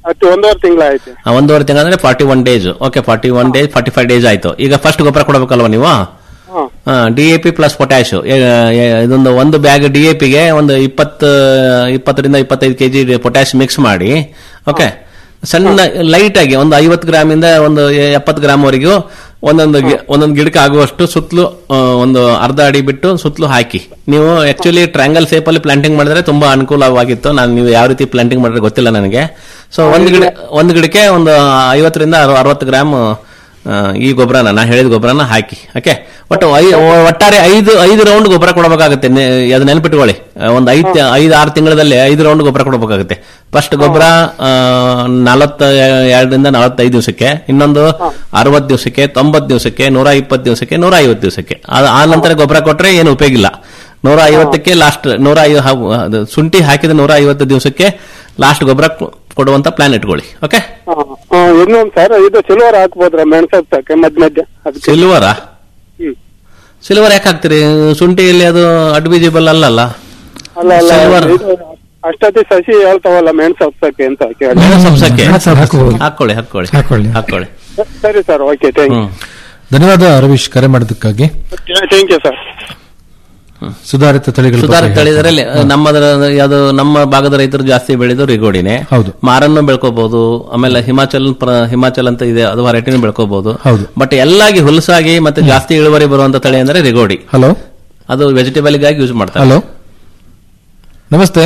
ಹತ್ತು ಒಂದೂವರೆ ತಿಂಗಳ ಆಯ್ತು ಆ, ಒಂದೂವರೆ ತಿಂಗಳು ಅಂದ್ರೆ forty one days okay forty one days forty five days ಆಯ್ತು ಈಗ ಫಸ್ಟ್ ಗೊಬ್ಬರ ಕೊಡಬೇಕಲ್ವಾ ನೀವು D A P plus potash ಇದೊಂದು ಒಂದು ಬ್ಯಾಗ್ ಡಿ ಎ ಪಿಗೆ ಒಂದು ಇಪ್ಪತ್ತು ಇಪ್ಪತ್ತರಿಂದ ಇಪ್ಪತ್ತೈದು ಕೆಜಿ ಪೊಟ್ಯಾಶ್ ಮಿಕ್ಸ್ ಮಾಡಿ ಓಕೆ ಸಣ್ಣ ಲೈಟ್ ಆಗಿ ಒಂದು ಐವತ್ತು ಗ್ರಾಮ್ ಇಂದ ಒಂದು ಎಪ್ಪತ್ತು ಗ್ರಾಮ್ ವರೆಗೂ ಒಂದೊಂದು ಗಿ- ಒಂದೊಂದು ಗಿಡಕ್ಕೆ ಆಗುವಷ್ಟು ಸುತ್ತಲೂ ಆ, ಒಂದು ಅರ್ಧ ಅಡಿ ಬಿಟ್ಟು ಸುತ್ತಲೂ ಹಾಕಿ ನೀವು ಆಕ್ಚುಲಿ ಟ್ರಯಾಂಗಲ್ ಸೇಪ್ ಅಲ್ಲಿ ಪ್ಲಾಂಟಿಂಗ್ ಮಾಡಿದ್ರೆ ತುಂಬಾ ಅನುಕೂಲವಾಗಿತ್ತು ನಾನು ನೀವು ಯಾವ ರೀತಿ ಪ್ಲಾಂಟಿಂಗ್ ಮಾಡಿದ್ರೆ ಗೊತ್ತಿಲ್ಲ ನನಗೆ ಸೊ ಒಂದು ಗಿಡ ಒಂದು ಗಿಡಕ್ಕೆ ಒಂದು ಐವತ್ತರಿಂದ ಅರವತ್ತು ಗ್ರಾಮ್ ಆ, ಈ ಗೊಬ್ಬರನ ನಾ ಹೇಳಿದ ಗೊಬ್ಬರನ ಹಾಕಿ ಓಕೆ ಒಟ್ಟು ಐ- ಒಟ್ಟಾರೆ ಐದು ಐದು ರೌಂಡ್ ಗೊಬ್ಬರ ಕೊಡಬೇಕಾಗುತ್ತೆ ನೆ- ಅದು ನೆನಪಿಟ್ಕೊಳ್ಳಿ ಒಂದು ಐದು ಐದು ಆರು ತಿಂಗಳಲ್ಲಿ ಐದು ರೌಂಡ್ ಗೊಬ್ಬರ ಕೊಡಬೇಕಾಗುತ್ತೆ ಫಸ್ಟ್ ಗೊಬ್ಬರ ನಲವತ್ತ ಎರಡರಿಂದ ನಲವತ್ತೈದು ದಿವಸಕ್ಕೆ ಇನ್ನೊಂದು ಅರವತ್ತು ದಿವಸಕ್ಕೆ ತೊಂಬತ್ತು ದಿವಸಕ್ಕೆ ನೂರ ಇಪ್ಪತ್ತು ದಿವಸಕ್ಕೆ ನೂರ ಐವತ್ತು ದಿವಸಕ್ಕೆ ಅದು ಆ ನಂತರ ಗೊಬ್ಬರ ಕೊಟ್ರೆ ಏನು ಉಪಯೋಗ ಇಲ್ಲ ನೂರ ಐವತ್ತಕ್ಕೆ ಲಾಸ್ಟ್ ನೂರ ಐ ಹಾ- ಅದು ಶುಂಠಿ ಹಾಕಿದ ನೂರ ಐವತ್ತು ದಿವಸಕ್ಕೆ ಲಾಸ್ಟ್ ಗೊಬ್ಬರ ಕೊ- ಕೊಡುವಂತ ಪ್ಲಾನ್ ಇಟ್ಕೊಳ್ಳಿ ಓಕೆ ಇನ್ನೊಂದು ಸರ್ ಇದು ಸಿಲ್ವರ್ ಹಾಕ್ಬೋದ್ರ ಮೆಣಸಕ್ಕೆ ಮಧ್ಯ ಮಧ್ಯ ಅದಕ್ಕೆ ಸಿಲ್ವರಾ ಹ್ಮ್. ಸಿಲ್ವರ್ ಯಾಕೆ ಹಾಕ್ತೀರಿ ಶುಂಠಿಯಲ್ಲಿ ಅದು ಅಡ್ವಿಜಿಬಲ್ ಅಲ್ಲಲ್ಲ ಅಲ್ಲ ಅಲ್ಲ Silver. ಇದು ಅಷ್ಟೊತ್ತಿ ಸಸಿ ಹೇಳ್ತಾವಲ್ಲ ಮೆಣಸು ಹಬ್ಸಕ್ಕೆ ಅಂತ ಕೇಳಿ ಮೆಣಸು ಹಬ್ಸಕ್ಕೆ ಮೆಣಸು ಹಾಕ್ಬೋದು. ಹಾಕೊಳ್ಳಿ ಹಾಕೊಳ್ಳಿ ಹಾಕೊಳ್ಳಿ. ಹಾಕೊಳ್ಳಿ ಸರಿ ಸರ್ ಓಕೆ ಥ್ಯಾಂಕ್ ಹ್ಮ್ ಧನ್ಯವಾದ ರವೀಶ್ ಕರೆ ಮಾಡಿದ್ದಕ್ಕಾಗಿ ಯು ಥ್ಯಾಂಕ್ ಯು ಸರ್ ಸುಧಾರಿತ ತಳಿಗಳ ಬಗ್ಗೆ ಸುಧಾರಿತ ಹೇಳ್ತಾರೆ. ತಳಿದರಲ್ಲಿ ನಮ್ಮದರ ಯಾವುದು ನಮ್ಮ ಭಾಗದ ರೈತರು ಜಾಸ್ತಿ ಬೆಳೆದು ರಿಗೋಡಿನೇ ಹೌದು. ಮಾರನ್ನು ಬೆಳ್ಕೋಬಹುದು ಆಮೇಲೆ ಹಿಮಾಚಲ್ ಪ್ರ- ಹಿಮಾಚಲ್ ಅಂತ ಇದೆ ಅದು ವೆರೈಟಿನೂ ಬೆಳ್ಕೋಬಹುದು ಹೌದು. ಬಟ್ ಎಲ್ಲಾಗಿ ಹುಲಸಾಗಿ ಮತ್ತೆ ಜಾಸ್ತಿ ಇಳುವರಿ ಬರುವಂತ ತಳಿ ಅಂದ್ರೆ ರಿಗೋಡಿ ಹಲೋ ಅದು ವೆಜಿಟೇಬಲ್ ಗಾಗಿ ಯೂಸ್ ಮಾಡ್ತಾರೆ ಹಲೋ ನಮಸ್ತೆ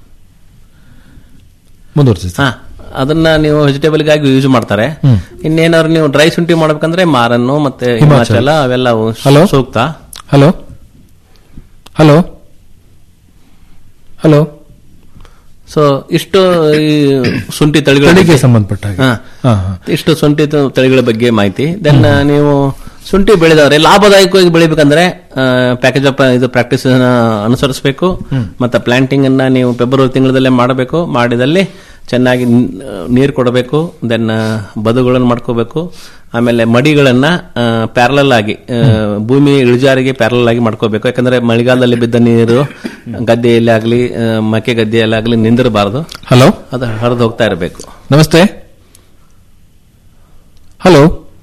ಮುಂದುವರಿಸಿ ಹಾ ಅದನ್ನ ನೀವು ವೆಜಿಟೇಬಲ್ ಗಾಗಿ ಯೂಸ್ ಮಾಡ್ತಾರೆ ಹ್ಮ್. ಇನ್ನೇನಾದ್ರು ನೀವು ಡ್ರೈ ಶುಂಠಿ ಮಾಡ್ಬೇಕಂದ್ರೆ ಮಾರನ್ನು ಮತ್ತೆ ಹಿಮಾಚಲ್. ಹಿಮಾಚಲ ಅವೆಲ್ಲ ಹಲೋ? ಸೂಕ್ತ ಹಲೋ ಹಲೋ ಹಲೋ ಸೊ ಇಷ್ಟು ಈ ಶುಂಠಿ ತಳಿಗಳ ತಳಿಗೆ ಬಗ್ಗೆ- ಸಂಬಂಧಪಟ್ಟ ಹಾಗೆ. ಹಾ. ಹಾ, ಹಾ. ಇಷ್ಟು ಶುಂಠಿ ತ- ತಳಿಗಳ ಬಗ್ಗೆ ಮಾಹಿತಿ ದೆನ್ ನೀವು ಶುಂಠಿ ಬೆಳೆದವ್ರೆ ಲಾಭದಾಯಕವಾಗಿ ಬೆಳಿಬೇಕಂದ್ರೆ ಪ್ಯಾಕೇಜ್ ಆಫ್ ಇದು ಪ್ರಾಕ್ಟೀಸ್ ಅನುಸರಿಸಬೇಕು ಮತ್ತೆ ಪ್ಲಾಂಟಿಂಗ್ ಅನ್ನ ನೀವು ಫೆಬ್ರವರಿ ತಿಂಗಳಲ್ಲೇ ಮಾಡಬೇಕು ಮಾಡಿದಲ್ಲಿ ಚೆನ್ನಾಗಿ ನೀರು ಕೊಡಬೇಕು ದೆನ್ ಬದುಗಳನ್ನು ಮಾಡ್ಕೋಬೇಕು ಆಮೇಲೆ ಮಡಿಗಳನ್ನ ಪ್ಯಾರಲಲ್ ಆಗಿ ಆ, ಭೂಮಿ ಇಳಿಜಾರಿಗೆ ಪ್ಯಾರಲಲ್ ಆಗಿ ಮಾಡ್ಕೋಬೇಕು ಯಾಕಂದ್ರೆ ಮಳೆಗಾಲದಲ್ಲಿ ಬಿದ್ದ ನೀರು ಗದ್ದೆಯಲ್ಲಿ ಆಗಲಿ ಮಕ್ಕೆ ಗದ್ದೆಯಲ್ಲಿ ಆಗಲಿ ನಿಂದಿರಬಾರದು ಹಲೋ ಅದು ಹರಿದು ಹೋಗ್ತಾ ಇರಬೇಕು ನಮಸ್ತೆ ಹಲೋ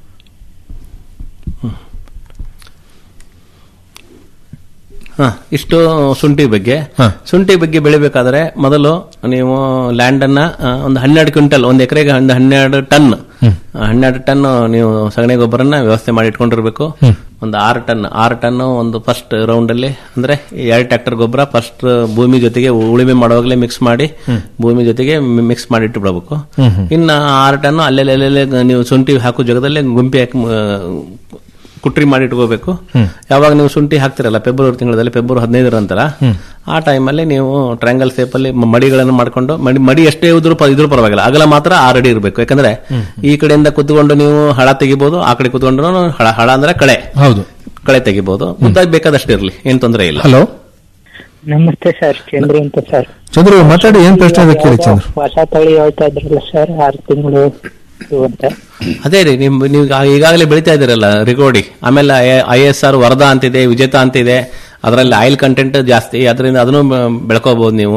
ಹ, ಇಷ್ಟು ಶುಂಠಿ ಬಗ್ಗೆ ಹ. ಶುಂಠಿ ಬಗ್ಗೆ ಬೆಳಿಬೇಕಾದ್ರೆ ಮೊದಲು ನೀವು ಲ್ಯಾಂಡ್ ಅನ್ನ ಆ, ಒಂದು ಹನ್ನೆರಡು ಕ್ವಿಂಟಲ್ ಒಂದು ಎಕರೆಗೆ ಒಂದು ಹನ್ನೆರಡು ಟನ್ ಆ, ಹನ್ನೆರಡು ಟನ್ ನೀವು ಸಗಣಿ ಗೊಬ್ಬರನ ವ್ಯವಸ್ಥೆ ಮಾಡಿ ಇಟ್ಕೊಂಡಿರ್ಬೇಕು ಒಂದು ಆರು ಟನ್ ಆರು ಟನ್ ಒಂದು ಫಸ್ಟ್ ರೌಂಡ್ ಅಲ್ಲಿ ಅಂದ್ರೆ ಎರಡು ಟ್ರ್ಯಾಕ್ಟರ್ ಗೊಬ್ಬರ ಫಸ್ಟ್ ಭೂಮಿ ಜೊತೆಗೆ ಉಳುಮೆ ಮಾಡುವಾಗಲೇ ಮಿಕ್ಸ್ ಮಾಡಿ ಭೂಮಿ ಜೊತೆಗೆ ಮಿಕ್ಸ್ ಮಾಡಿ ಇಟ್ಟು ಬಿಡಬೇಕು ಇನ್ನ ಆರು ಟನ್ ಅಲ್ಲೆಲ್ಲ ಅಲ್ಲೆಲ್ಲ ನೀವು ಶುಂಠಿ ಹಾಕೋ ಜಾಗದಲ್ಲೇ ಗುಂಪಿ ಹಾಕಿ ಆ, ಕುಟ್ರಿ ಮಾಡಿ ಇಟ್ಕೋಬೇಕು ಯಾವಾಗ ನೀವು ಶುಂಠಿ ಹಾಕ್ತಿರಲ್ಲ ಫೆಬ್ರವರಿ ತಿಂಗಳಲ್ಲಿ ಫೆಬ್ರವರಿ ಹದಿನೈದರ ನಂತರ ಆ ಟೈಮಲ್ಲಿ ನೀವು ಟ್ರಯಾಂಗಲ್ ಸೇಪ್ ಅಲ್ಲಿ ಮ- ಮಡಿಗಳನ್ನು ಮಾಡ್ಕೊಂಡು ಮಡಿ ಮಡಿ ಎಷ್ಟೇ ಇದ್ರು ಪ- ಇದ್ರೂ ಪರವಾಗಿಲ್ಲ ಅಗಲ ಮಾತ್ರ ಆರು ಅಡಿ ಇರಬೇಕು ಯಾಕಂದ್ರೆ ಈ ಕಡೆಯಿಂದ ಕುತ್ಕೊಂಡು ನೀವು ಹಳ ತೆಗಿಬಹುದು ಆ ಕಡೆ ಕುತ್ಕೊಂಡು ಹಳ ಹಳ ಅಂದ್ರೆ ಕಳೆ ಹೌದು ಕಳೆ ತೆಗಿಬಹುದು ಉದ್ದ ಬೇಕಾದಷ್ಟು ಇರಲಿ ಏನ್ ತೊಂದರೆ ಇಲ್ಲ ಹಲೋ ನಮಸ್ತೆ ಸರ್ ಚಂದ್ರು ಅಂತ ಸರ್ ಚಂದ್ರು ಮಾತಾಡಿ ಏನ್ ಪ್ರಶ್ನೆ ಇದೆ ಕೇಳಿ ಚಂದ್ರು ಹೊಸ ತಳಿ ಹೇಳ್ತಾ ಇದ್ರಲ್ಲ ಸರ್ ಆರು ತಿಂಗಳು ಅಂತ ಅದೇ ರೀ ನಿಮ್ ನೀವು ಈಗಾಗಲೇ ಬೆಳಿತಾ ಇದ್ದೀರಲ್ಲ ರಿಗೋಡಿ ಆಮೇಲೆ ಐ ಎಸ್ ಆರ್ ವರದಾ ಅಂತಿದೆ ವಿಜೇತ ಅಂತಿದೆ ಅದರಲ್ಲಿ ಆಯಿಲ್ ಕಂಟೆಂಟ್ ಜಾಸ್ತಿ ಅದರಿಂದ ಅದನ್ನು ಬ- ಬೆಳ್ಕೋಬಹುದು ನೀವು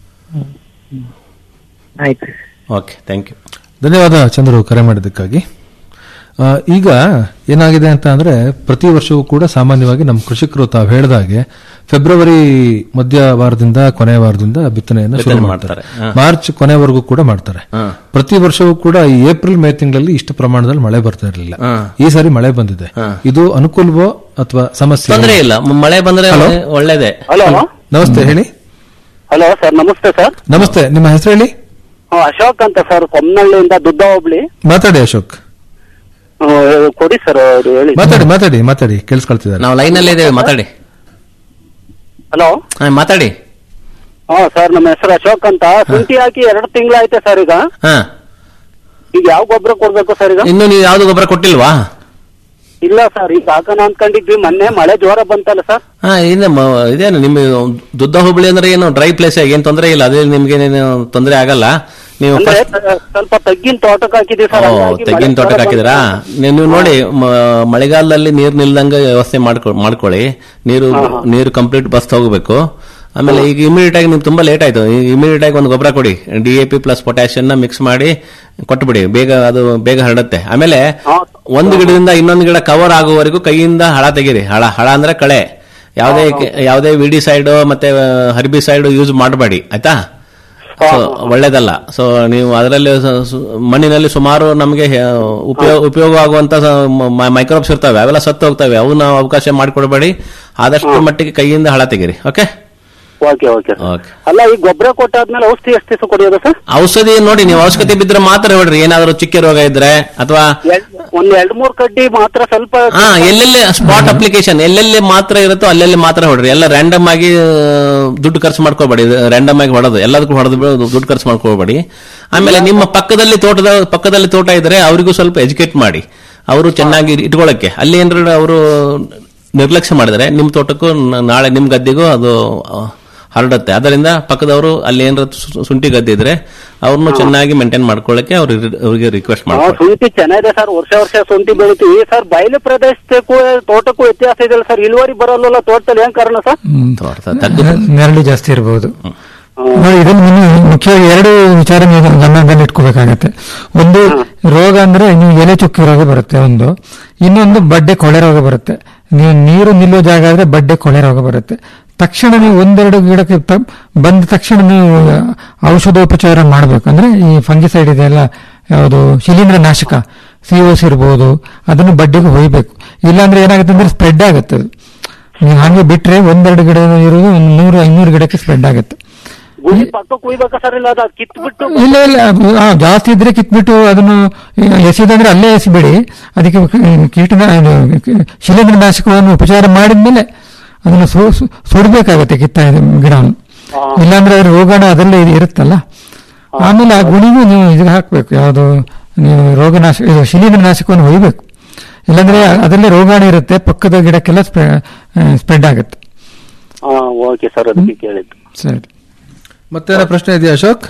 ಆಯ್ತು ಓಕೆ ಥ್ಯಾಂಕ್ ಯು ಧನ್ಯವಾದ ಚಂದ್ರು ಕರೆ ಮಾಡಿದ್ದಕ್ಕಾಗಿ ಆ, ಈಗ ಏನಾಗಿದೆ ಅಂತ ಅಂದ್ರೆ ಪ್ರತಿ ವರ್ಷವೂ ಕೂಡ ಸಾಮಾನ್ಯವಾಗಿ ನಮ್ಮ ಕೃಷಿಕರು ತಾವು ಹೇಳಿದಾಗೆ ಫೆಬ್ರವರಿ ಮಧ್ಯ ವಾರದಿಂದ ಕೊನೆಯ ವಾರದಿಂದ ಬಿತ್ತನೆಯನ್ನು ಶುರು ಬಿತ್ತನೆ ಮಾಡ್ತಾರೆ ಮಾಡ್ತಾರೆ. ಹಾ. ಮಾರ್ಚ್ ಕೊನೆವರೆಗೂ ಕೂಡ ಮಾಡ್ತಾರೆ ಹಾ. ಪ್ರತಿ ವರ್ಷವೂ ಕೂಡ ಈ ಏಪ್ರಿಲ್ ಮೇ ತಿಂಗಳಲ್ಲಿ ಇಷ್ಟು ಪ್ರಮಾಣದಲ್ಲಿ ಮಳೆ ಬರ್ತಾ ಇರಲಿಲ್ಲ ಹಾ. ಈ ಸಾರಿ ಮಳೆ ಬಂದಿದೆ ಇದು ಅನುಕೂಲವೋ ಅಥವಾ ಸಮಸ್ಯೆ ತೊಂದರೆ ಇಲ್ಲ ಮ- ಮಳೆ ಬಂದ್ರೆ ಹಲೋ? ಒಳ್ಳೇದೇ ಹಲೋ ನಮಸ್ತೆ ಹೇಳಿ ಹಲೋ ಸರ್ ನಮಸ್ತೆ ಸರ್ ನಮಸ್ತೆ ನಿಮ್ಮ ಹೆಸರು ಹೇಳಿ ಅಶೋಕ್ ಅಂತ ಸರ್ ಕೊಮ್ಮನಹಳ್ಳಿಯಿಂದ ದುದ್ದ ಹೋಬ್ಳಿ ಮಾತಾಡಿ ಅಶೋಕ್ ಆ, ಕೊಡಿ ಸರ್ ಅವ್ರು ಹೇಳಿ ಮಾತಾಡಿ ಮಾತಾಡಿ ಮಾತಾಡಿ ಕೇಳಿಸ್ಕೊಳ್ತಿದ್ದಾರೆ ನಾವು ಲೈನ್ ಅಲ್ಲಿ ಇದ್ದೇವೆ ಮಾತಾಡಿ ಹಲೋ ಹಾ, ಮಾತಾಡಿ ಹಾ ಸರ್ ನಮ್ಮ ಹೆಸರು ಅಶೋಕ್ ಅಂತ ಶುಂಠಿ ಹಾಕಿ ಎರಡು ತಿಂಗಳಾಯ್ತೆ ಸರ್ ಈಗ ಹಾ ಈಗ ಯಾವ ಗೊಬ್ಬರ ಕೊಡ್ಬೇಕು ಸರ್ ಈಗ ಇನ್ನು ನೀವು ಯಾವ್ದು ಗೊಬ್ಬರ ಕೊಟ್ಟಿಲ್ವಾ ಇಲ್ಲ ಸರ್ ಈಗ ಹಾಕೋಣ ಅನ್ಕೊಂಡಿದ್ವಿ ಮೊನ್ನೆ ಮಳೆ ಜೋರ ಬಂತಲ್ಲ ಸರ್ ಹಾ ಇನ್ನು ಮ- ಇದೇನು ನಿಮ್ಮ ದುದ್ದ ಹುಬ್ಳಿ ಅಂದ್ರೆ ಏನು ಡ್ರೈ ಪ್ಲೇಸ್ ಏನ್ ತೊಂದರೆ ಇಲ್ಲ ಅದೇ ನಿಮ್ಗೆ ತೊಂದರೆ ಆಗಲ್ಲ ನೀವು ಅಂದ್ರೆ first- ತ- ಸ್ವಲ್ಪ ತಗ್ಗಿನ ತೋಟಕ್ಕೆ ಹಾಕಿದ್ವಿ ಸರ್ ಓ, ಹಂಗಾಗಿ ತೆಂಗಿನ ಮಳೆ ತೋಟಕ್ಕೆ ಜೋರ ಹಾಕಿದ್ರಾ ಬಂತು. ನೀವು ನೀವು ನೋಡಿ ಮ- ಮಳೆಗಾಲದಲ್ಲಿ ನೀರ್ ನಿಲ್ದಂಗ ವ್ಯವಸ್ಥೆ ಮಾಡ್ಕೊ ಮಾಡ್ಕೊಳ್ಳಿ ನೀರು ನೀರು ಕಂಪ್ಲೀಟ್ ಬಸ್ ಹೋಗಬೇಕು ಆಮೇಲೆ ಈಗ ಇಮಿಡಿಯೇಟ್ ಆಗಿ ನಿಮ್ಗೆ ತುಂಬಾ ಲೇಟ್ ಆಯ್ತು ಇಮಿಡಿಯೇಟ್ ಆಗಿ ಒಂದು ಗೊಬ್ಬರ ಕೊಡಿ D A P plus potassium ನ ಮಿಕ್ಸ್ ಮಾಡಿ ಕೊಟ್ಬಿಡಿ ಬೇಗ ಅದು ಬೇಗ ಹರಡುತ್ತೆ ಆಮೇಲೆ ಒಂದು ಗಿಡದಿಂದ ಇನ್ನೊಂದು ಗಿಡ ಕವರ್ ಆಗುವವರೆಗೂ ಕೈಯಿಂದ ಹಳ ತೆಗೀರಿ ಹಳ ಹಳ ಅಂದ್ರೆ ಕಳೆ ಯಾವುದೇ ಯಾವುದೇ ವಿಡಿ ಸೈಡ್ ಮತ್ತೆ ಹರ್ಬಿ ಸೈಡ್ ಯೂಸ್ ಮಾಡಬೇಡಿ ಆಯ್ತಾ ಸೊ ಒಳ್ಳೇದಲ್ಲ ಸೊ ನೀವು ಅದರಲ್ಲಿ ಸ- ಸು- ಮಣ್ಣಿನಲ್ಲಿ ಸುಮಾರು ನಮಗೆ ಉಪಯೋಗ ಉಪಯೋಗ ಆಗುವಂತ ಮೈಕ್ರೋಬ್ಸ್ ಇರ್ತವೆ ಅವೆಲ್ಲ ಸತ್ತು ಹೋಗ್ತವೆ ಅವು ನಾವು ಅವಕಾಶ ಮಾಡಿಕೊಡ್ಬೇಡಿ ಆದಷ್ಟು ಮಟ್ಟಿಗೆ ಕೈಯಿಂದ ಹಳ ತೆಗೀರಿ ಓಕೆ ಓಕೆ ಓಕೆ ಓಕೆ ಅಲ್ಲ ಈ ಗೊಬ್ಬರ ಕೊಟ್ಟಾದ್ಮೇಲೆ ಔಷಧಿ ಎಷ್ಟು ದಿವಸ ಕೊಡೋದು ಸರ್ ಔಷಧಿ ನೋಡಿ ನೀವು ಅವಶ್ಯಕತೆ ಬಿದ್ದರೆ ಮಾತ್ರ ಹೇಳ್ರಿ ಏನಾದರೂ ಚಿಕ್ಕ ರೋಗ ಇದ್ರೆ ಅಥವಾ ಒಂದ್ ಎರಡ್ ಮೂರ್ ಕಡ್ಡಿ ಮಾತ್ರ ಸ್ವಲ್ಪ ಹಾ ಎಲ್ಲೆಲ್ಲಿ ಸ್ಪಾಟ್ ಅಪ್ಲಿಕೇಶನ್ ಎಲ್ಲೆಲ್ಲಿ ಮಾತ್ರ ಇರುತ್ತೋ ಅಲ್ಲೆಲ್ಲಿ ಮಾತ್ರ ಹೊಡ್ರಿ ಎಲ್ಲ ರ್ಯಾಂಡಮ್ ಆಗಿ ಆ, ದುಡ್ಡು ಖರ್ಚು ಮಾಡ್ಕೋಬೇಡಿ ರ್ಯಾಂಡಮ್ ಆಗಿ ಹೊಡೆದು ಎಲ್ಲದಕ್ಕೂ ಹೊಡೆದು ದುಡ್ಡು ಖರ್ಚು ಮಾಡ್ಕೋಬೇಡಿ ಆಮೇಲೆ ನಿಮ್ಮ ಪಕ್ಕದಲ್ಲಿ ತೋಟದ ಪಕ್ಕದಲ್ಲಿ ತೋಟ ಇದ್ರೆ ಅವರಿಗೂ ಸ್ವಲ್ಪ ಎಜುಕೇಟ್ ಮಾಡಿ ಅವರು ಚೆನ್ನಾಗಿ ಇಟ್ಕೊಳ್ಳಕ್ಕೆ ಅಲ್ಲಿ ಏನಾದ್ರು ಅವರು ನಿರ್ಲಕ್ಷ್ಯ ಮಾಡಿದ್ರೆ ನಿಮ್ಮ ತೋಟಕ್ಕೂ ನ- ನಾಳೆ ನಿಮ್ಮ ಗದ್ದೆಗೂ ಅದು ಆ, ಹರಡುತ್ತೆ ಅದರಿಂದ ಪಕ್ಕದವರು ಅಲ್ಲಿ ಏನಾರ ಸು- ಶುಂಠಿ ಗದ್ದೆ ಇದ್ರೆ ಅವ್ರನ್ನು ಚೆನ್ನಾಗಿ ಮೇಂಟೈನ್ ಮಾಡ್ಕೊಳ್ಳಕ್ಕೆ ಅವ್ರು ಅವರಿಗೆ ರಿಕ್ವೆಸ್ಟ್ ಹಾ, ಮಾಡ್ಕೊಳ್ಳಿ ಶುಂಠಿ ಚೆನ್ನಾಗಿದೆ ಸರ್ ವರ್ಷ ವರ್ಷ ಶುಂಠಿ ಬೆಳಿತೀವಿ ಸರ್ ಬಯಲು ಪ್ರದೇಶಕ್ಕೂ ತೋಟಕ್ಕೂ ವ್ಯತ್ಯಾಸ ಇದೆಯಲ್ಲ ಸರ್ ಇಳುವರಿ ಬರಲ್ಲ ತೋಟದಲ್ಲಿ ಏನ್ ಕಾರಣ ಸರ್ ನೆರಳು ಜಾಸ್ತಿ ಇರಬಹುದು ನೋಡಿ ಇದನ್ನು ನೀವು ಮುಖ್ಯವಾಗಿ ಎರಡು ವಿಚಾರ ನೀವು ಗಮನದಲ್ಲಿ ಇಟ್ಕೋಬೇಕಾಗತ್ತೆ ಒಂದು ರೋಗ ಅಂದ್ರೆ ನೀವು ಎಲೆ ಚುಕ್ಕಿ ರೋಗ ಬರುತ್ತೆ ಒಂದು ಇನ್ನೊಂದು ಬಡ್ಡೆ ಕೊಳೆ ರೋಗ ಬರುತ್ತೆ ನೀವು ನೀರು ನಿಲ್ಲೋ ಜಾಗ ಆದ್ರೆ ಬಡ್ಡೆ ಕೊಳೆ ರೋಗ ಬರುತ್ತೆ ತಕ್ಷಣ ನೀವು ಒಂದೆರಡು ಗಿಡಕ್ಕೆ ತ- ಬಂದ ತಕ್ಷಣ ನೀವು ಔಷಧೋಪಚಾರ ಮಾಡಬೇಕು ಅಂದ್ರೆ ಈ ಫಂಗಿಸೈಡ್ ಇದೆಯಲ್ಲ ಯಾವುದು ಶಿಲೀಂಧ್ರ ನಾಶಕ ಸಿಒಸ್ ಇರ್ಬೋದು ಅದನ್ನು ಬಡ್ಡೆಗೆ ಹೊಯ್ಬೇಕು ಇಲ್ಲಾಂದ್ರೆ ಏನಾಗುತ್ತೆ ಅಂದ್ರೆ ಸ್ಪ್ರೆಡ್ ಆಗುತ್ತೆ ಅದು ನೀವು ಹಾಗೆ ಬಿಟ್ರೆ ಒಂದೆರಡು ಗಿಡ ಇರೋದು ಒಂದು ನೂರು ಐನೂರು ಗಿಡಕ್ಕೆ ಸ್ಪ್ರೆಡ್ ಆಗುತ್ತೆ ಗುಡಿ ಪಕ್ಕ ಕುಯ್ಬೇಕಾ ಸರ್ ಇಲ್ಲ ಅದು ಕಿತ್ಬಿಟ್ಟು ಇಲ್ಲ ಇಲ್ಲ ಅದು, ಆ, ಜಾಸ್ತಿ ಇದ್ರೆ ಕಿತ್ಬಿಟ್ಟು ಅದನ್ನು ಎಸೆದಂದ್ರೆ ಅಲ್ಲೇ ಎಸಿಬೇಡಿ ಅದಕ್ಕೆ ಕೀಟನ ಇದು, ಶಿಲೀಂಧ್ರ ನಾಶಕವನ್ನು ಉಪಚಾರ ಮಾಡಿದ್ಮೇಲೆ ಅದನ್ನು ಸು- ಸು- ಸುಡ್ಬೇಕಾಗತ್ತೆ ಕಿತ್ತ ಗಿಡವನ್ನು ಇಲ್ಲಾಂದ್ರೆ ಅದ್ರ ರೋಗಾಣು ಅದರಲ್ಲೇ ಇದು ಇರುತ್ತಲ್ಲ ಆಮೇಲೆ ಆ ಗುಣಿಗೂ ನೀವು ಇದು ಹಾಕ್ಬೇಕು ಯಾವುದು ನೀವು ರೋಗನಾಶ ಇದು ಶಿಲೀಂಧ್ರ ನಾಶಕವನ್ನು ಒಯ್ಬೇಕು ಇಲ್ಲಾಂದ್ರೆ ಅದರಲ್ಲೇ ರೋಗಾಣು ಇರುತ್ತೆ ಪಕ್ಕದ ಗಿಡಕ್ಕೆಲ್ಲ ಸ್ಪ್ರೆಡ್ ಆಗುತ್ತೆ ಹಾ ಓಕೆ ಸರ್ ಅದಕ್ಕೆ ಕೇಳಿದ್ದು ಸರಿ ಮತ್ತೇನ ಪ್ರಶ್ನೆ ಇದೆಯಾ ಅಶೋಕ್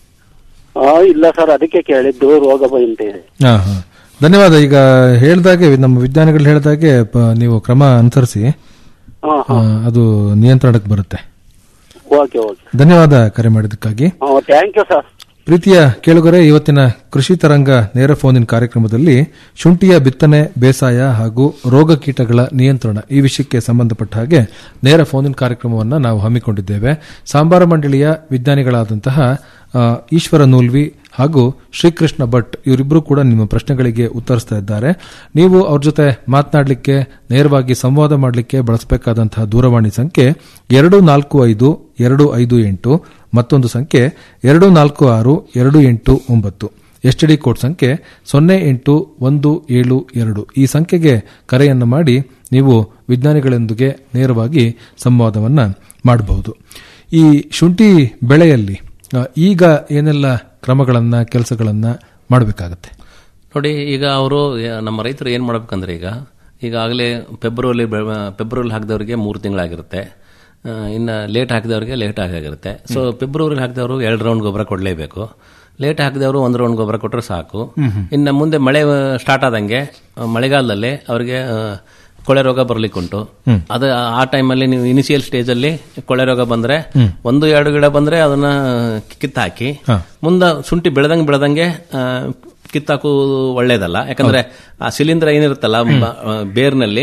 ಹಾ ಇಲ್ಲ ಸರ್ ಅದಕ್ಕೆ ಕೇಳಿದ್ದು ರೋಗ ಬಂತ ಇದೆ ಹಾ ಹಾ ಧನ್ಯವಾದ ಈಗ ಹೇಳ್ದಾಗೆ ನಮ್ಮ ವಿಜ್ಞಾನಿಗಳು ಹೇಳ್ದಾಗೆ ಪ- ನೀವು ಕ್ರಮ ಅನುಸರಿಸಿ ಹಾ ಆ, ಅದು ನಿಯಂತ್ರಣಕ್ಕೆ ಬರುತ್ತೆ ಓಕೆ ಓಕೆ ಧನ್ಯವಾದ ಕರೆ ಮಾಡಿದ್ದಕ್ಕಾಗಿ ಹಾ ಥ್ಯಾಂಕ್ ಯು ಸರ್ ಪ್ರೀತಿಯ ಕೇಳುಗರೆ ಇವತ್ತಿನ ಕೃಷಿ ತರಂಗ ನೇರ ಫೋನಿನ್ ಕಾರ್ಯಕ್ರಮದಲ್ಲಿ ಶುಂಠಿಯ ಬಿತ್ತನೆ ಬೇಸಾಯ ಹಾಗೂ ರೋಗ ಕೀಟಗಳ ನಿಯಂತ್ರಣ ಈ ವಿಷಯಕ್ಕೆ ಸಂಬಂಧಪಟ್ಟ ಹಾಗೆ ನೇರ ಫೋನಿನ್ ಕಾರ್ಯಕ್ರಮವನ್ನು ನಾವು ಹಮ್ಮಿಕೊಂಡಿದ್ದೇವೆ ಸಾಂಬಾರ ಮಂಡಳಿಯ ವಿಜ್ಞಾನಿಗಳಾದಂತಹ ಆ, ಈಶ್ವರ ನೂಲ್ವಿ ಹಾಗೂ ಶ್ರೀಕೃಷ್ಣ ಭಟ್ ಇವರಿಬ್ಬರು ಕೂಡ ನಿಮ್ಮ ಪ್ರಶ್ನೆಗಳಿಗೆ ಉತ್ತರಿಸ್ತಾ ಇದ್ದಾರೆ ನೀವು ಅವ್ರ ಜೊತೆ ಮಾತನಾಡಲಿಕ್ಕೆ ನೇರವಾಗಿ ಸಂವಾದ ಮಾಡಲಿಕ್ಕೆ ಬಳಸಬೇಕಾದಂತಹ ದೂರವಾಣಿ ಸಂಖ್ಯೆ ಎರಡು ನಾಲ್ಕು ಐದು ಎರಡು ಐದು ಎಂಟು ಮತ್ತೊಂದು ಸಂಖ್ಯೆ ಎರಡು ನಾಲ್ಕು ಆರು ಎರಡು ಎಂಟು ಒಂಬತ್ತು ಎಸ್ಟಿಡಿ ಕೋಡ್ ಸಂಖ್ಯೆ ಸೊನ್ನೆ ಎಂಟು ಒಂದು ಏಳು ಎರಡು ಈ ಸಂಖ್ಯೆಗೆ ಕರೆಯನ್ನು ಮಾಡಿ ನೀವು ವಿಜ್ಞಾನಿಗಳೊಂದಿಗೆ ನೇರವಾಗಿ ಸಂವಾದವನ್ನು ಮಾಡಬಹುದು ಈ ಶುಂಠಿ ಬೆಳೆಯಲ್ಲಿ ಆ, ಈಗ ಏನೆಲ್ಲ ಕ್ರಮಗಳನ್ನ ಕೆಲಸಗಳನ್ನ ಮಾಡಬೇಕಾಗತ್ತೆ ನೋಡಿ ಈಗ ಅವರು ನಮ್ಮ ರೈತರು ಏನು ಮಾಡ್ಬೇಕಂದ್ರೆ ಈಗ ಈಗಾಗಲೇ ಫೆಬ್ರವರಿ ಫೆಬ್ರವರಿ ಹಾಕಿದವರಿಗೆ ಮೂರು ತಿಂಗಳಾಗಿರುತ್ತೆ ಆ, ಇನ್ನು ಲೇಟ್ ಹಾಕಿದವರಿಗೆ ಲೇಟ್ ಆಗಿರುತ್ತೆ ಸೊ ಫೆಬ್ರವರಿ ಹಾಕಿದವರು ಎರಡು ರೌಂಡ್ ಗೊಬ್ಬರ ಕೊಡಲೇಬೇಕು ಲೇಟ್ ಹಾಕಿದವರು ಒಂದು ರೌಂಡ್ ಗೊಬ್ಬರ ಕೊಟ್ಟರೆ ಸಾಕು ಇನ್ನು ಮುಂದೆ ಮಳೆ ಸ್ಟಾರ್ಟ್ ಆದಂಗೆ ಆ, ಮಳೆಗಾಲದಲ್ಲಿ ಅವರಿಗೆ ಆ, ಕೊಳೆ ರೋಗ ಬರ್ಲಿಕ್ಕುಂಟು ಅದು ಆ ಟೈಮಲ್ಲಿ ನೀವು ಇನಿಷಿಯಲ್ ಸ್ಟೇಜ್ ಅಲ್ಲಿ ಕೊಳೆ ರೋಗ ಬಂದ್ರೆ ಒಂದು ಎರಡು ಗಿಡ ಬಂದ್ರೆ ಅದನ್ನ ಕಿತ್ತಾಕಿ ಮುಂದೆ ಶುಂಠಿ ಬೆಳೆದಂಗೆ ಬೆಳೆದಂಗೆ ಆ, ಕಿತ್ತಾಕುವುದು ಒಳ್ಳೇದಲ್ಲ ಯಾಕಂದ್ರೆ ಆ ಶಿಲೀಂಧ್ರ ಏನಿರುತ್ತಲ್ಲ ಬ- ಆ, ಬೇರ್ನಲ್ಲಿ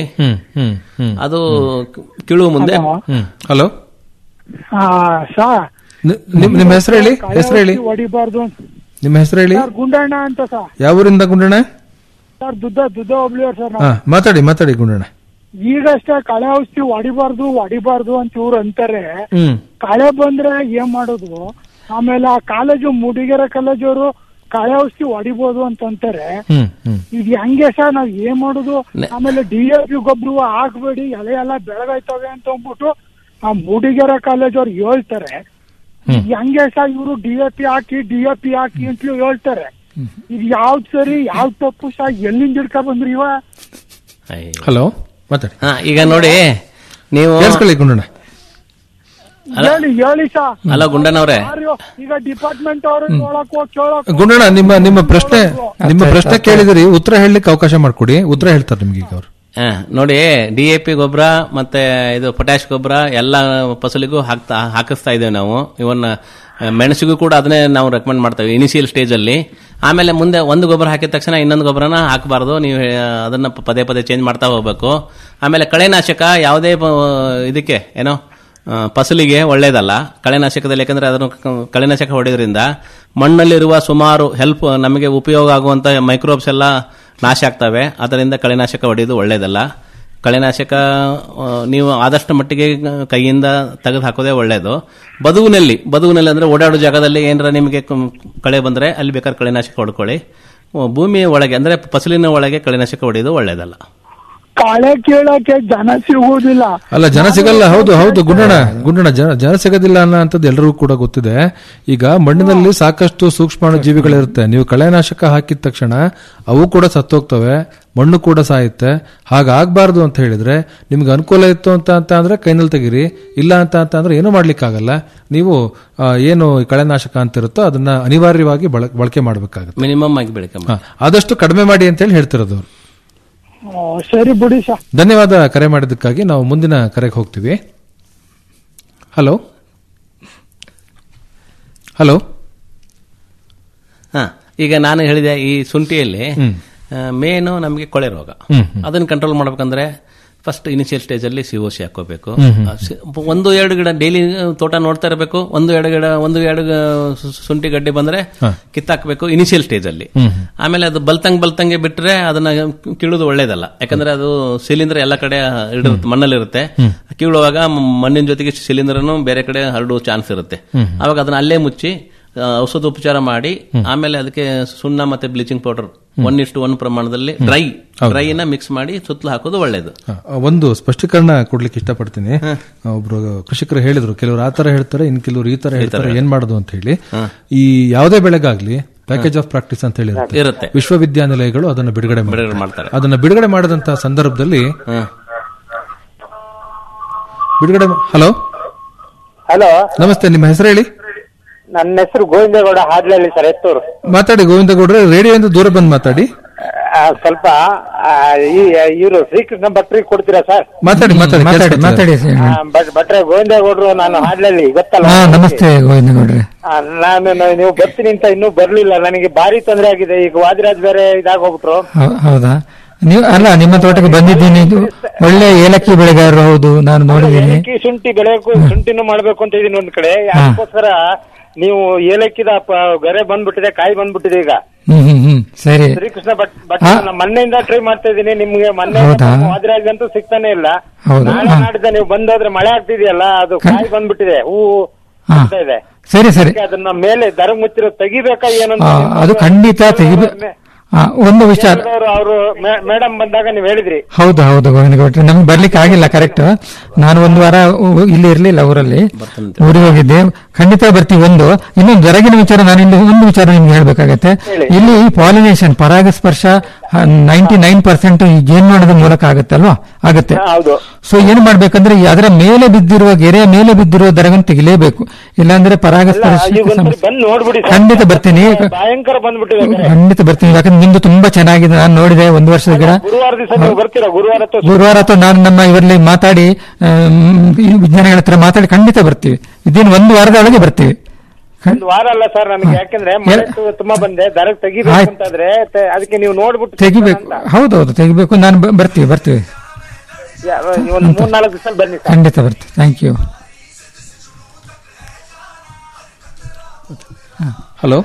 ಅದು ಕೀಳುವ ಮುಂದೆ ಹಲೋ ಸಾ ನಿಮ್ಮ ಹೆಸರು ಹೇಳಿ ಹೆಸರು ಹೇಳಿ ಹೊಡಿಬಾರ್ದು ನಿಮ್ಮ ಹೆಸರು ಹೇಳಿ ಸರ್ ಗುಂಡಣ್ಣ ಅಂತ ಸರ್ ಯಾವ ಊರಿಂದ ಗುಂಡಣ್ಣ ಸರ್ ದುದ್ದ ದುದ್ದ ಒಬ್ಳಿಯವ್ರು ಸರ್ ಹಾ ನಾವು ಮಾತಾಡಿ ಮಾತಾಡಿ ಗುಂಡಣ್ಣ ಈಗಷ್ಟೇ ಕಳೆ ಔಷಧಿ ಹೊಡಿಬಾರ್ದು ಹೊಡಿಬಾರ್ದು ಅಂತ ಇವ್ರು ಅಂತಾರೆ ಹ್ಮ್ ಕಳೆ ಬಂದ್ರೆ ಏನ್ ಮಾಡೋದು ಆಮೇಲೆ ಆ ಕಾಲೇಜು ಮೂಡಿಗೆರೆ ಕಾಲೇಜವರು ಕಳೆ ಔಷಧಿ ಹೊಡಿಬೋದು ಅಂತ ಅಂತಾರೆ ಹ್ಮ್ ಹ್ಮ್ ಇದು ಹೆಂಗೆ ಸರ್ ನಾವ್ ಏನ್ ಮಾಡುದು ಆಮೇಲೆ ಡಿ ಎ ಪಿ ಗೊಬ್ಬರ ಹಾಕ್ಬೇಡಿ ಎಲೆ ಎಲ್ಲ ಬೆಳಗಾಯ್ತವೆ ಅಂತ ಅಂದ್ಬಿಟ್ಟು ಆ ಮೂಡಿಗೆರೆ ಕಾಲೇಜ್ ಅವ್ರು ಹೇಳ್ತಾರೆ ಇದ್ ಹೆಂಗೆ ಸರ್ ಇವರು ಡಿ ಎ ಪಿ ಹಾಕಿ ಡಿ ಎ ಪಿ ಹಾಕಿ ಅಂತಲೂ ಹೇಳ್ತಾರೆ ಇದು ಯಾವ್ದ್ ಸರಿ ಯಾವ್ದ್ ತಪ್ಪು ಸರ್ ಎಲ್ಲಿಂದ ಹಿಡ್ಕ ಬಂದ್ರಿ ಇವ ಹಲೋ ಮಾತಾಡಿ ಹಾ ಈಗ ನೋಡಿ ನೀವು ಕೇಳಿಸ್ಕೊಳ್ಳಿ ಗುಂಡಣ್ಣ ಹೇಳಿ ಹೇಳಿ ಸಾ ಅಲ್ಲ ಗುಂಡನವ್ರೆ ಈಗ ಡಿಪಾರ್ಟ್ಮೆಂಟ್ ಅವರು ಕೇಳಕ್ ಹೋಗ್ ಕೇಳಕ್ ಗುಂಡಣ್ಣ ನಿಮ್ಮ ನಿಮ್ಮ ಪ್ರಶ್ನೆ ನಿಮ್ಮ ಪ್ರಶ್ನೆ ಕೇಳಿದಿರಿ ಉತ್ತರ ಹೇಳಲಿಕ್ಕೆ ಅವಕಾಶ ಮಾಡ್ಕೊಡಿ ಉತ್ತರ ಹೇಳ್ತಾರೆ ನಿಮ್ಗೆ ಈಗ ಅವ್ರು ಆ, ನೋಡಿ ಡಿ ಎ ಪಿ ಗೊಬ್ಬರ ಮತ್ತೆ ಇದು ಪೊಟ್ಯಾಶ್ ಗೊಬ್ಬರ ಎಲ್ಲ ಫಸಲಿಗೂ ಹಾಕ್ತಾ ಹಾಕಿಸ್ತಾ ಇದ್ದೇವೆ ನಾವು ಇವನ್ ಆ, ಮೆಣಸಿಗೂ ಕೂಡ ಅದನ್ನೇ ನಾವು ರೆಕಮೆಂಡ್ ಮಾಡ್ತೇವೆ ಇನಿಷಿಯಲ್ ಸ್ಟೇಜ್ ಅಲ್ಲಿ ಆಮೇಲೆ ಮುಂದೆ ಒಂದು ಗೊಬ್ಬರ ಹಾಕಿದ ತಕ್ಷಣ ಇನ್ನೊಂದು ಗೊಬ್ಬರನ ಹಾಕಬಾರ್ದು ನೀವು ಆ, ಅದನ್ನ ಪದೇ ಪದೇ ಚೇಂಜ್ ಮಾಡ್ತಾ ಹೋಗ್ಬೇಕು ಆಮೇಲೆ ಕಳೆನಾಶಕ ಯಾವುದೇ ಪ- ಇದಕ್ಕೆ ಏನೋ ಆ, ಫಸಲಿಗೆ ಒಳ್ಳೇದಲ್ಲ ಕಳೆನಾಶಕದಲ್ಲಿ ಯಾಕಂದ್ರೆ ಅದನ್ನು ಕ- ಕಳೆನಾಶಕ ಹೊಡೆಯೋದ್ರಿಂದ ಮಣ್ಣಲ್ಲಿರುವ ಸುಮಾರು ಹೆಲ್ಪ್ ನಮಗೆ ಉಪಯೋಗ ಆಗುವಂತ ಮೈಕ್ರೋಬ್ಸ್ ಎಲ್ಲ ನಾಶ ಆಗ್ತವೆ ಅದರಿಂದ ಕಳೆನಾಶಕ ಹೊಡೆಯೋದು ಒಳ್ಳೇದಲ್ಲ ಕಳೆನಾಶಕ ಆ, ನೀವು ಆದಷ್ಟು ಮಟ್ಟಿಗೆ ಕೈಯಿಂದ ತೆಗೆದು ಹಾಕೋದೇ ಒಳ್ಳೇದು ಬದುವಿನಲ್ಲಿ ಬದುವಿನಲ್ಲಿ ಅಂದ್ರೆ ಓಡಾಡೋ ಜಾಗದಲ್ಲಿ ಏನಾರ ನಿಮಗೆ ಕ- ಕಳೆ ಬಂದ್ರೆ ಅಲ್ಲಿ ಬೇಕಾದ್ರೆ ಕಳೆನಾಶಕ ಹೊಡ್ಕೊಳ್ಳಿ ಆ, ಭೂಮಿಯ ಒಳಗೆ ಅಂದ್ರೆ ಫಸಲಿನ ಒಳಗೆ ಕಳೆನಾಶಕ ಹೊಡೆಯೋದು ಒಳ್ಳೇದಲ್ಲ ಕಳೆ ಕೀಳಕ್ಕೆ ಜನ ಸಿಗುವುದಿಲ್ಲ ಅಲ್ಲ ಜನ ಸಿಗಲ್ಲ ಹೌದು ಹೌದು ಗುಂಡಣ್ಣ ಗುಂಡಣ್ಣ ಜನ ಜನ ಸಿಗೋದಿಲ್ಲ ಅನ್ನೋ ಅಂತದ್ದು ಎಲ್ಲರಿಗೂ ಕೂಡ ಗೊತ್ತಿದೆ ಈಗ ಮಣ್ಣಿನಲ್ಲಿ ಸಾಕಷ್ಟು ಸೂಕ್ಷ್ಮಾಣು ಜೀವಿಗಳಿರುತ್ತೆ ನೀವು ಕಳೆನಾಶಕ ಹಾಕಿದ ತಕ್ಷಣ ಅವು ಕೂಡ ಸತ್ತೋಗ್ತವೆ ಮಣ್ಣು ಕೂಡ ಸಾಯುತ್ತೆ ಹಾಗಾಗಬಾರ್ದು ಅಂತ ಹೇಳಿದ್ರೆ ನಿಮ್ಗೆ ಅನುಕೂಲ ಇತ್ತು ಅಂತ ಅಂತ ಅಂದ್ರೆ ಕೈನಲ್ಲಿ ತೆಗೀರಿ ಇಲ್ಲ ಅಂತ ಅಂತ ಅಂದ್ರೆ ಏನೂ ಮಾಡ್ಲಿಕ್ಕಾಗಲ್ಲ ನೀವು ಆ, ಏನು ಈ ಕಳೆನಾಶಕ ಅಂತ ಇರುತ್ತೋ ಅದನ್ನ ಅನಿವಾರ್ಯವಾಗಿ ಬಳಕೆ ಬಳಕೆ ಮಾಡಬೇಕಾಗುತ್ತೆ ಮಿನಿಮಮ್ ಆಗಿ ಬೆಳಕ ಆದಷ್ಟು ಕಡಿಮೆ ಮಾಡಿ ಅಂತ ಹೇಳಿ ಹೇಳ್ತಿರೋದು ಅವ್ರು. ಆ, ಸರಿ ಬಿಡಿ ಸರ್ ಧನ್ಯವಾದ ಕರೆ ಮಾಡಿದ್ದಕ್ಕಾಗಿ ನಾವು ಮುಂದಿನ ಕರೆಗೆ ಹೋಗ್ತೀವಿ ಹಲೋ ಹಲೋ ಹಾ ಈಗ ನಾನು ಹೇಳಿದೆ ಈ ಶುಂಠಿಯಲ್ಲಿ ಮೇನು ನಮಗೆ ಕೊಳೆ ರೋಗ ಹ್ಮ್, ಅದನ್ನ ಕಂಟ್ರೋಲ್ ಮಾಡ್ಬೇಕಂದ್ರೆ ಫಸ್ಟ್ ಇನಿಷಿಯಲ್ ಸ್ಟೇಜ್ ಅಲ್ಲಿ ಸಿಒಸಿ ಹಾಕೋಬೇಕು ಹ್ಮ್, ಹ್ಮ್. ಆ, ಸಿ- ಒಂದು ಎರಡು ಗಿಡ ಡೈಲಿ ತೋಟ ನೋಡ್ತಾ ಇರಬೇಕು ಒಂದು ಎರಡು ಗಿಡ ಒಂದು ಎರಡು ಗ- ಶು- ಶುಂಠಿ ಗಡ್ಡೆ ಬಂದ್ರೆ ಹಾ. ಕಿತ್ತಾಕ್ಬೇಕು ಇನಿಷಿಯಲ್ ಸ್ಟೇಜ್ ಅಲ್ಲಿ ಹ್ಮ್, ಹ್ಮ್. ಆಮೇಲೆ ಅದು ಬಲ್ತಂಗ್ ಬಲ್ತಂಗೆ ಬಿಟ್ರೆ ಅದನ್ನ ಕೀಳುದು ಒಳ್ಳೇದಲ್ಲ ಯಾಕಂದ್ರೆ ಅದು ಸಿಲಿಂಡರ್ ಎಲ್ಲ ಕಡೆ ಇಡಿರುತ್ತೆ ಮಣ್ಣಲ್ಲಿರುತ್ತೆ ಕೀಳುವಾಗ ಮ- ಮಣ್ಣಿನ ಜೊತೆಗೆ ಸಿಲಿಂಡರ್ನು ಬೇರೆ ಕಡೆ ಹರಡುವ ಚಾನ್ಸ್ ಇರುತ್ತೆ ಹ್ಮ್. ಅವಾಗ ಅದನ್ನ ಅಲ್ಲೇ ಮುಚ್ಚಿ ಆ, ಔಷಧ ಉಪಚಾರ ಮಾಡಿ ಆಮೇಲೆ ಅದಕ್ಕೆ ಸುಣ್ಣ ಮತ್ತೆ ಬ್ಲೀಚಿಂಗ್ ಪೌಡರ್ ಒನ್ ಇಷ್ಟು ಒನ್ ಪ್ರಮಾಣದಲ್ಲಿ ಡ್ರೈ ಹೌದು. ಡ್ರೈನ ಮಿಕ್ಸ್ ಮಾಡಿ ಸುತ್ತಲೂ ಹಾಕೋದು ಒಳ್ಳೇದು ಆ, ಒಂದು ಸ್ಪಷ್ಟೀಕರಣ ಕೊಡ್ಲಿಕ್ಕೆ ಇಷ್ಟಪಡ್ತೀನಿ ಆ, ಒಬ್ರು ಕೃಷಿಕರು ಹೇಳಿದ್ರು ಕೆಲವರು ಆ ತರ ಹೇಳ್ತಾರೆ ಇನ್ ಕೆಲವರು ಈ ತರ ಹೇಳ್ತಾರೆ ಏನ್ ಮಾಡೋದು ಅಂತ ಹೇಳಿ ಈ ಯಾವುದೇ ಬೆಳೆಗಾಗ್ಲಿ ಪ್ಯಾಕೇಜ್ ಆಫ್ ಪ್ರಾಕ್ಟೀಸ್ ಅಂತ ಹೇಳಿ ಇರುತ್ತೆ. ಇರುತ್ತೆ. ವಿಶ್ವವಿದ್ಯಾನಿಲಯಗಳು ಅದನ್ನ ಬಿಡುಗಡೆ ಮಾಡ್ತಾರೆ. ಬಿಡುಗಡೆ ಮಾಡ್ತಾರೆ. ಅದನ್ನ ಬಿಡುಗಡೆ ಮಾಡಿದಂತಹ ಸಂದರ್ಭದಲ್ಲಿ ಬಿಡುಗಡೆ ಹಲೋ ಹಲೋ ನಮಸ್ತೆ ನಿಮ್ಮ ಹೆಸರು ಹೇಳಿ ನನ್ನ ಹೆಸರು ಗೋವಿಂದೇಗೌಡ ಹಾಡ್ಲಳ್ಳಿ ಸರ್ ಎತ್ತೂರು ಮಾತಾಡಿ ಗೋವಿಂದ ಗೌಡ್ರೆ ರೇಡಿಯೋದಿಂದ ದೂರ ಬಂದು ಮಾತಾಡಿ ಆ, ಸ್ವಲ್ಪ ಆ, ಈ ಇವರು ಶ್ರೀಕೃಷ್ಣ ಭಟ್ರಿಗೆ ಕೊಡ್ತೀರಾ ಸರ್ ಮಾತಾಡಿ ಮಾತಾಡಿ ಮಾತಾಡಿ ಕೇಳಿಸ್ಕೊಳ್ತದೆ. ಮಾತಾಡಿ ಸರ್. ಆ, ಭಟ್- ಭಟ್ರೆ ಗೋವಿಂದೇಗೌಡರು ನಾನು ಹಾಡ್ಲಳ್ಳಿ ಗೊತ್ತಲ್ಲ ಹಾ ನಮಸ್ತೆ ಗೋವಿಂದ ಗೌಡ್ರೆ ಆ, ನಾನು ನಾನು- ನೀವು ಬರ್ತೀನಿ ಅಂತ ಇನ್ನೂ ಬರ್ಲಿಲ್ಲ ನನಗೆ ಭಾರಿ ತೊಂದರೆ ಆಗಿದೆ ಈಗ ವಾದಿರಾಜ್ ಬೇರೆ ಇದಾಗೋಗ್ಬಿಟ್ರು ಹೌ- ಹೌದಾ ನೀವು ಅಲ್ಲ ನಿಮ್ಮ ತೋಟಕ್ಕೆ ಬಂದಿದ್ದೀನಿ ಇದು ಒಳ್ಳೆ ಏಲಕ್ಕಿ ಬೆಳೆಗಾರರು ಹೌದು ನಾನು ನೋಡಿದ್ದೀನಿ ಏಲಕ್ಕಿ ಶುಂಠಿ ಬೆಳೆಯಕ್ಕೂ ಶುಂಠಿನೂ ಮಾಡ್ಬೇಕು ಅಂತ ಇದೀನಿ ಒಂದ್ ಕಡೆ ಅದಕ್ಕೋಸ್ಕರ ನೀವು ಏಲಕ್ಕಿದ ಪ- ಗರೆ ಬಂದ್ಬಿಟ್ಟಿದೆ ಕಾಯಿ ಬಂದ್ಬಿಟ್ಟಿದೆ ಈಗ ಹ್ಮ್ ಹ್ಮ್ ಹ್ಮ್ ಸರಿ ಶ್ರೀಕೃಷ್ಣ ಭಟ್ ಭಟ್ ಹಾ. ನಾನು ಮೊನ್ನೆಯಿಂದ ಟ್ರೈ ಮಾಡ್ತಾ ಇದ್ದೀನಿ ನಿಮ್ಗೆ ಮೊನ್ನೆ ಹೌದಾ? ವಾದಿರಾಜ್ ಅಂತೂ ಸಿಗ್ತಾನೆ ಇಲ್ಲ ಹೌದಾ? ನಾಳೆ ಹಾ. ನಾಡಿದ್ದ ನೀವು ಬಂದೋದ್ರೆ ಮಳೆ ಆಗ್ತಿದೆಯಲ್ಲ ಅದು ಕಾಯಿ ಬಂದ್ಬಿಟ್ಟಿದೆ ಹೂವು ಹಾ. ಆಗ್ತಾ ಇದೆ ಸರಿ ಸರಿ ಅದಕ್ಕೆ ಅದನ್ನ ಮೇಲೆ ದರ ಮುಚ್ಚಿರೋ ತೆಗಿಬೇಕಾ ಏನಂತ ಆ, ಅದು ಖಂಡಿತ ತೆಗಿಬೇಕು ಒಂದು ವಿಚಾರ ಅವರು ಮೇಡಮ್ ಬಂದಾಗ ನೀವು ಹೇಳಿದ್ರಿ ಹೌದು ಹೌದು ಗೋವಿಂದ ಗೌಡ್ರೆ ನಮ್ಗೆ ಬರ್ಲಿಕ್ಕೆ ಆಗಿಲ್ಲ ಕರೆಕ್ಟ್ ನಾನು ಒಂದು ವಾರ ಉ- ಇಲ್ಲಿ ಇರ್ಲಿಲ್ಲ ಊರಲ್ಲಿ ಊರಿಗೆ ಹೋಗಿದ್ದೆ ಖಂಡಿತ ಬರ್ತೀವಿ ಒಂದು ಇನ್ನೊಂದು ಹೊರಗಿನ ವಿಚಾರ ನಾನು ಇಲ್ಲಿ ಒಂದು ವಿಚಾರ ನಿಮ್ಗೆ ಹೇಳ್ಬೇಕಾಗತ್ತೆ ಇಲ್ಲಿ ಪಾಲಿನೇಷನ್ ಪರಾಗಸ್ಪರ್ಶ ನೈಂಟಿ ನೈನ್ ಪರ್ಸೆಂಟ್ ಈ ಜೇನುನೊಣದ ಮೂಲಕ ಆಗುತ್ತಲ್ವಾ ಆಗುತ್ತೆ ಹೌದು ಸೊ ಏನ್ ಮಾಡ್ಬೇಕಂದ್ರೆ ಈ ಅದರ ಮೇಲೆ ಬಿದ್ದಿರುವ ಗೆರೆಯ ಮೇಲೆ ಬಿದ್ದಿರುವ ದರವನ್ನು ತೆಗಿಲೇಬೇಕು ಇಲ್ಲಾಂದ್ರೆ ಪರಾಗಸ್ಪರ್ಶ ಈಗ ಒಂದ್ಸರಿ ಬಂದು ನೋಡ್ಬಿಡಿ ಸರ್. ಖಂಡಿತ ಬರ್ತೀನಿ ಭಯಂಕರ ಬಂದ್ಬಿಟ್ಟಿದೆ ಕರೆ. ಖಂಡಿತ ಬರ್ತೀನಿ ಯಾಕಂದ್ರೆ ನಿಮ್ದು ತುಂಬಾ ಚೆನ್ನಾಗಿದೆ ನಾನು ನೋಡಿದೆ ಒಂದು ವರ್ಷದ ಗಿಡ ಗುರುವಾರ ದಿವಸ ನೀವು ಬರ್ತೀರಾ ಗುರುವಾರ ಅಥವಾ ಗುರುವಾರ ಅಥವಾ ನಾನು ನಮ್ಮ ಇವರಲ್ಲಿ ಮಾತಾಡಿ ಆಮ್, ಈ ವಿಜ್ಞಾನಿಗಳ ಹತ್ರ ಮಾತಾಡಿ ಖಂಡಿತ ಬರ್ತೀವಿ ಇದೇನು ಒಂದು ವಾರದ ಒಳಗೆ ಬರ್ತೀವಿ ಒಂದು ವಾರ ಅಲ್ಲ ಸರ್ ನನಗೆ ಯಾಕಂದ್ರೆ ಮಳೆ ತು- ತುಂಬಾ ಬಂದೆ ದರ ತೆಗಿಬೇಕು ಆಯ್ತು. ಅಂತಾದ್ರೆ ತೆ- ಅದಕ್ಕೆ ನೀವು ನೋಡ್ಬಿಟ್ಟು ತೆಗಿಬೇಕು ಹೌದೌದು ತೆಗಿಬೇಕು ನಾನು ಬ- ಬರ್ತೀವಿ ಬರ್ತೀವಿ ಯಾ- ಒಂದು ಮೂರ್ ನಾಲ್ಕು ದಿವಸ ಬನ್ನಿ ಸರ್ ಖಂಡಿತ ಬರ್ತೀವಿ ಥ್ಯಾಂಕ್ ಯು ಹಲೋ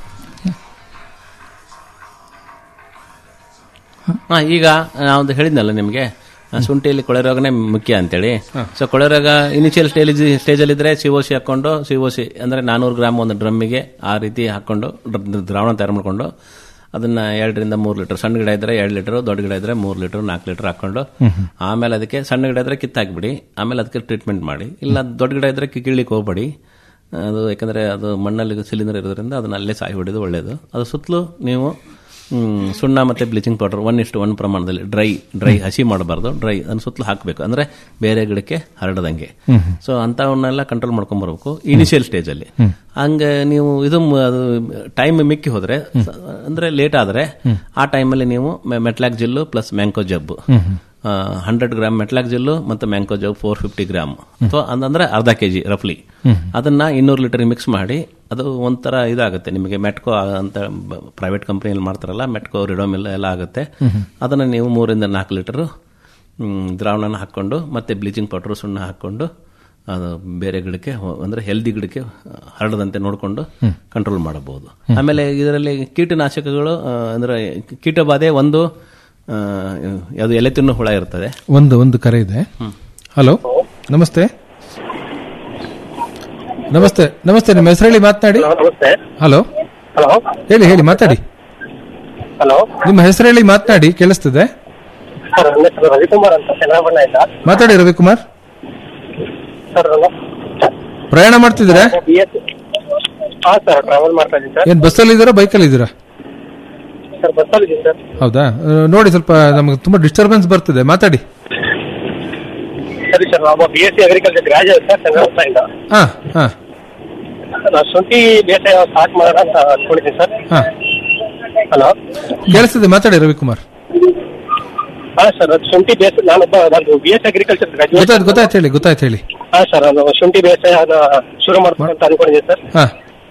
ಹಾ ಈಗ ನಾವು ಹೇಳಿದ್ನಲ್ಲ ನಿಮಗೆ ಶುಂಠಿಯಲ್ಲಿ ಕೊಳೆ ರೋಗನೇ ಮುಖ್ಯ ಅಂತೇಳಿ ಸೊ ಕೊಳೆ ರೋಗ ಇನಿಷಿಯಲ್ ಸ್ಟೇಜ್ ಸ್ಟೇಜಲ್ಲಿ ಇದ್ರೆ ಸಿಒಸಿ ಹಾಕೊಂಡು ಸಿಒಸಿ ಅಂದ್ರೆ ನಾನೂರು ಗ್ರಾಮ್ ಒಂದು ಡ್ರಮ್ಮಿಗೆ ಆ ರೀತಿ ಹಾಕೊಂಡು ದ್ರ- ದ್ರಾವಣ ತಯಾರು ಮಾಡ್ಕೊಂಡು ಅದನ್ನ ಎರಡರಿಂದ ಮೂರು ಲೀಟರ್ ಸಣ್ಣ ಗಿಡ ಇದ್ರೆ ಎರಡು ಲೀಟರ್ ದೊಡ್ಡ ಗಿಡ ಇದ್ರೆ ಮೂರು ಲೀಟರ್ ನಾಲ್ಕು ಲೀಟರ್ ಹಾಕೊಂಡು ಆಮೇಲೆ ಅದಕ್ಕೆ ಸಣ್ಣ ಗಿಡ ಇದ್ರೆ ಕಿತ್ತಾಕ್ಬಿಡಿ ಆಮೇಲೆ ಅದಕ್ಕೆ ಟ್ರೀಟ್ಮೆಂಟ್ ಮಾಡಿ ಇಲ್ಲ ದೊಡ್ಡ ಗಿಡ ಇದ್ರೆ ಕೀಳಿಕ್ಕೆ ಹೋಗ್ಬೇಡಿ ಅದು ಯಾಕಂದ್ರೆ ಅದು ಮಣ್ಣಲ್ಲಿ ಸಿಲಿಂಡರ್ ಇರೋದ್ರಿಂದ ಅದನ್ನ ಅಲ್ಲೇ ಸಾಯಿ ಹೊಡೆದು ಒಳ್ಳೇದು ಅದು ಸುತ್ತಲೂ ನೀವು ಹ್ಮ್, ಸುಣ್ಣ ಮತ್ತೆ ಬ್ಲೀಚಿಂಗ್ ಪೌಡರ್ ಒನ್ ಇಷ್ಟು ಒನ್ ಪ್ರಮಾಣದಲ್ಲಿ ಡ್ರೈ ಡ್ರೈ ಹಸಿ ಮಾಡಬಾರ್ದು ಡ್ರೈ ಅದನ್ನ ಸುತ್ತಲೂ ಹಾಕಬೇಕು ಅಂದ್ರೆ ಬೇರೆ ಗಿಡಕ್ಕೆ ಹರಡದಂಗೆ ಸೊ ಅಂತವನ್ನೆಲ್ಲ ಕಂಟ್ರೋಲ್ ಮಾಡ್ಕೊಂಡ್ ಬರ್ಬೇಕು ಇನಿಷಿಯಲ್ ಸ್ಟೇಜ್ ಅಲ್ಲಿ ಹಂಗೆ ನೀವು ಇದು ಮ- ಅದು ಟೈಮ್ ಮಿಕ್ಕಿ ಹೋದ್ರೆ ಸ- ಅಂದ್ರೆ ಲೇಟ್ ಆದ್ರೆ ಆ ಟೈಮಲ್ಲಿ ನೀವು metalaxyl plus mancozeb hundred gram metalaxyl ಮತ್ತು ಮ್ಯಾಂಕೋಜವ್ ಫೋರ್ ಫಿಫ್ಟಿ ಗ್ರಾಮ್ ಅಥವಾ ಅಂದ್ರೆ ಅರ್ಧ ಕೆ ಜಿ ರಫ್ಲಿ ಅದನ್ನ ಇನ್ನೂರು ಲೀಟರ್ ಮಿಕ್ಸ್ ಮಾಡಿ ಅದು ಒಂಥರ ಇದಾಗುತ್ತೆ ನಿಮಗೆ ಮೆಟ್ಕೋ ಅಂತ ಪ್ರೈವೇಟ್ ಕಂಪ್ನಿಯಲ್ಲಿ ಮಾಡ್ತಾರಲ್ಲ ಮೆಟ್ಕೋ ರಿಡೋಮಿಲ್ ಎಲ್ಲ ಆಗುತ್ತೆ ಅದನ್ನು ನೀವು ಮೂರಿಂದ ನಾಲ್ಕು ಲೀಟರ್ ದ್ರಾವಣನ ಹಾಕ್ಕೊಂಡು ಮತ್ತೆ ಬ್ಲೀಚಿಂಗ್ ಪೌಡರ್ ಸುಣ್ಣ ಹಾಕ್ಕೊಂಡು ಅದು ಬೇರೆ ಗಿಡಕ್ಕೆ ಹೊ- ಅಂದ್ರೆ ಹೆಲ್ದಿ ಗಿಡಕ್ಕೆ ಹರಡದಂತೆ ನೋಡಿಕೊಂಡು ಕಂಟ್ರೋಲ್ ಮಾಡಬಹುದು ಆಮೇಲೆ ಇದರಲ್ಲಿ ಕೀಟನಾಶಕಗಳು ಆ, ಅಂದ್ರೆ ಕೀಟಬಾಧೆ ಒಂದು ಆ, ಅದು ಎಲೆ ತಿನ್ನೋ ಹುಳ ಇರ್ತದೆ ಒಂದು ಒಂದು ಕರೆ ಇದೆ ಹಲೋ ನಮಸ್ತೆ ನಮಸ್ತೆ ನಮಸ್ತೆ ನಿಮ್ಮ ಹೆಸರು ಹೇಳಿ ಮಾತನಾಡಿ ನಮಸ್ತೆ ಹಲೋ ಹಲೋ ಹೇಳಿ ಹೇಳಿ ಮಾತಾಡಿ ಹಲೋ ನಿಮ್ಮ ಹೆಸರು ಹೇಳಿ ಮಾತನಾಡಿ ಕೇಳಿಸ್ತದೆ ಸರ್ ನನ್ನ ಹೆಸರು ರವಿಕುಮಾರ್ ಅಂತ ಚನ್ನಬಣ್ಣದಿಂದ ಮಾತಾಡಿ ರವಿಕುಮಾರ್ ಸರ್ ನಾನು ಪ್ರಯಾಣ ಮಾಡ್ತಿದ್ದೀರಾ ಬಿ ಎಸ್ ಹಾ ಸರ್ ಟ್ರಾವೆಲ್ ಮಾಡ್ತಾ ಇದ್ದೀನಿ ಸರ್ ಏನ್ ಬಸ್ಸಲ್ಲಿ ಇದ್ದೀರಾ ಬೈಕಲ್ಲಿ ಇದ್ದೀರಾ ಸರ್ ಬಸ್ಸಲ್ಲಿ ಇದ್ದೀನಿ ಸರ್ ಹೌದಾ ಆ, ನೋಡಿ ಸ್ವಲ್ಪ ನಮಗೆ ತುಂಬಾ ಡಿಸ್ಟರ್ಬೆನ್ಸ್ ಬರ್ತಿದೆ ಮಾತಾಡಿ ಸರಿ ಸರ್ ನಾವು B S C agriculture graduate sir ಚನ್ನಬಣ್ಣದಿಂದ ಹಾ ಹಾ ನಾನು ಶುಂಠಿ ಬೇಸಾಯ ಸ್ಟಾರ್ಟ್ ಮಾಡೋಣ ಅಂತ ಅನ್ಕೊಂಡಿದ್ದೀನಿ ಸರ್ ಹಾ ಹಲೋ ಕೇಳಿಸ್ತಿದೆ ಮಾತಾಡಿ ರವಿಕುಮಾರ್ ಹಾ ಸರ್ ಅದು ಶುಂಠಿ ಬೇಸ ನಾನೊಬ್ಬ ನಾನು ಬಿ ಎಸ್ ಅಗ್ರಿಕಲ್ಚರ್ ಗ್ರಾಜುಯೇಟ್ ಗೊತ್ತಾಯ್ತು ಗೊತ್ತಾಯ್ತು ಹೇಳಿ ಗೊತ್ತಾಯ್ತು ಹೇಳಿ ಹಾ ಸರ್ ನಾನು ಶುಂಠಿ ಬೇಸಾಯನ ಶುರು ಮಾಡ್ಬೇಕು ಅಂತ ಅನ್ಕೊಂಡಿದ್ದೀನಿ ಸರ್ ಹಾ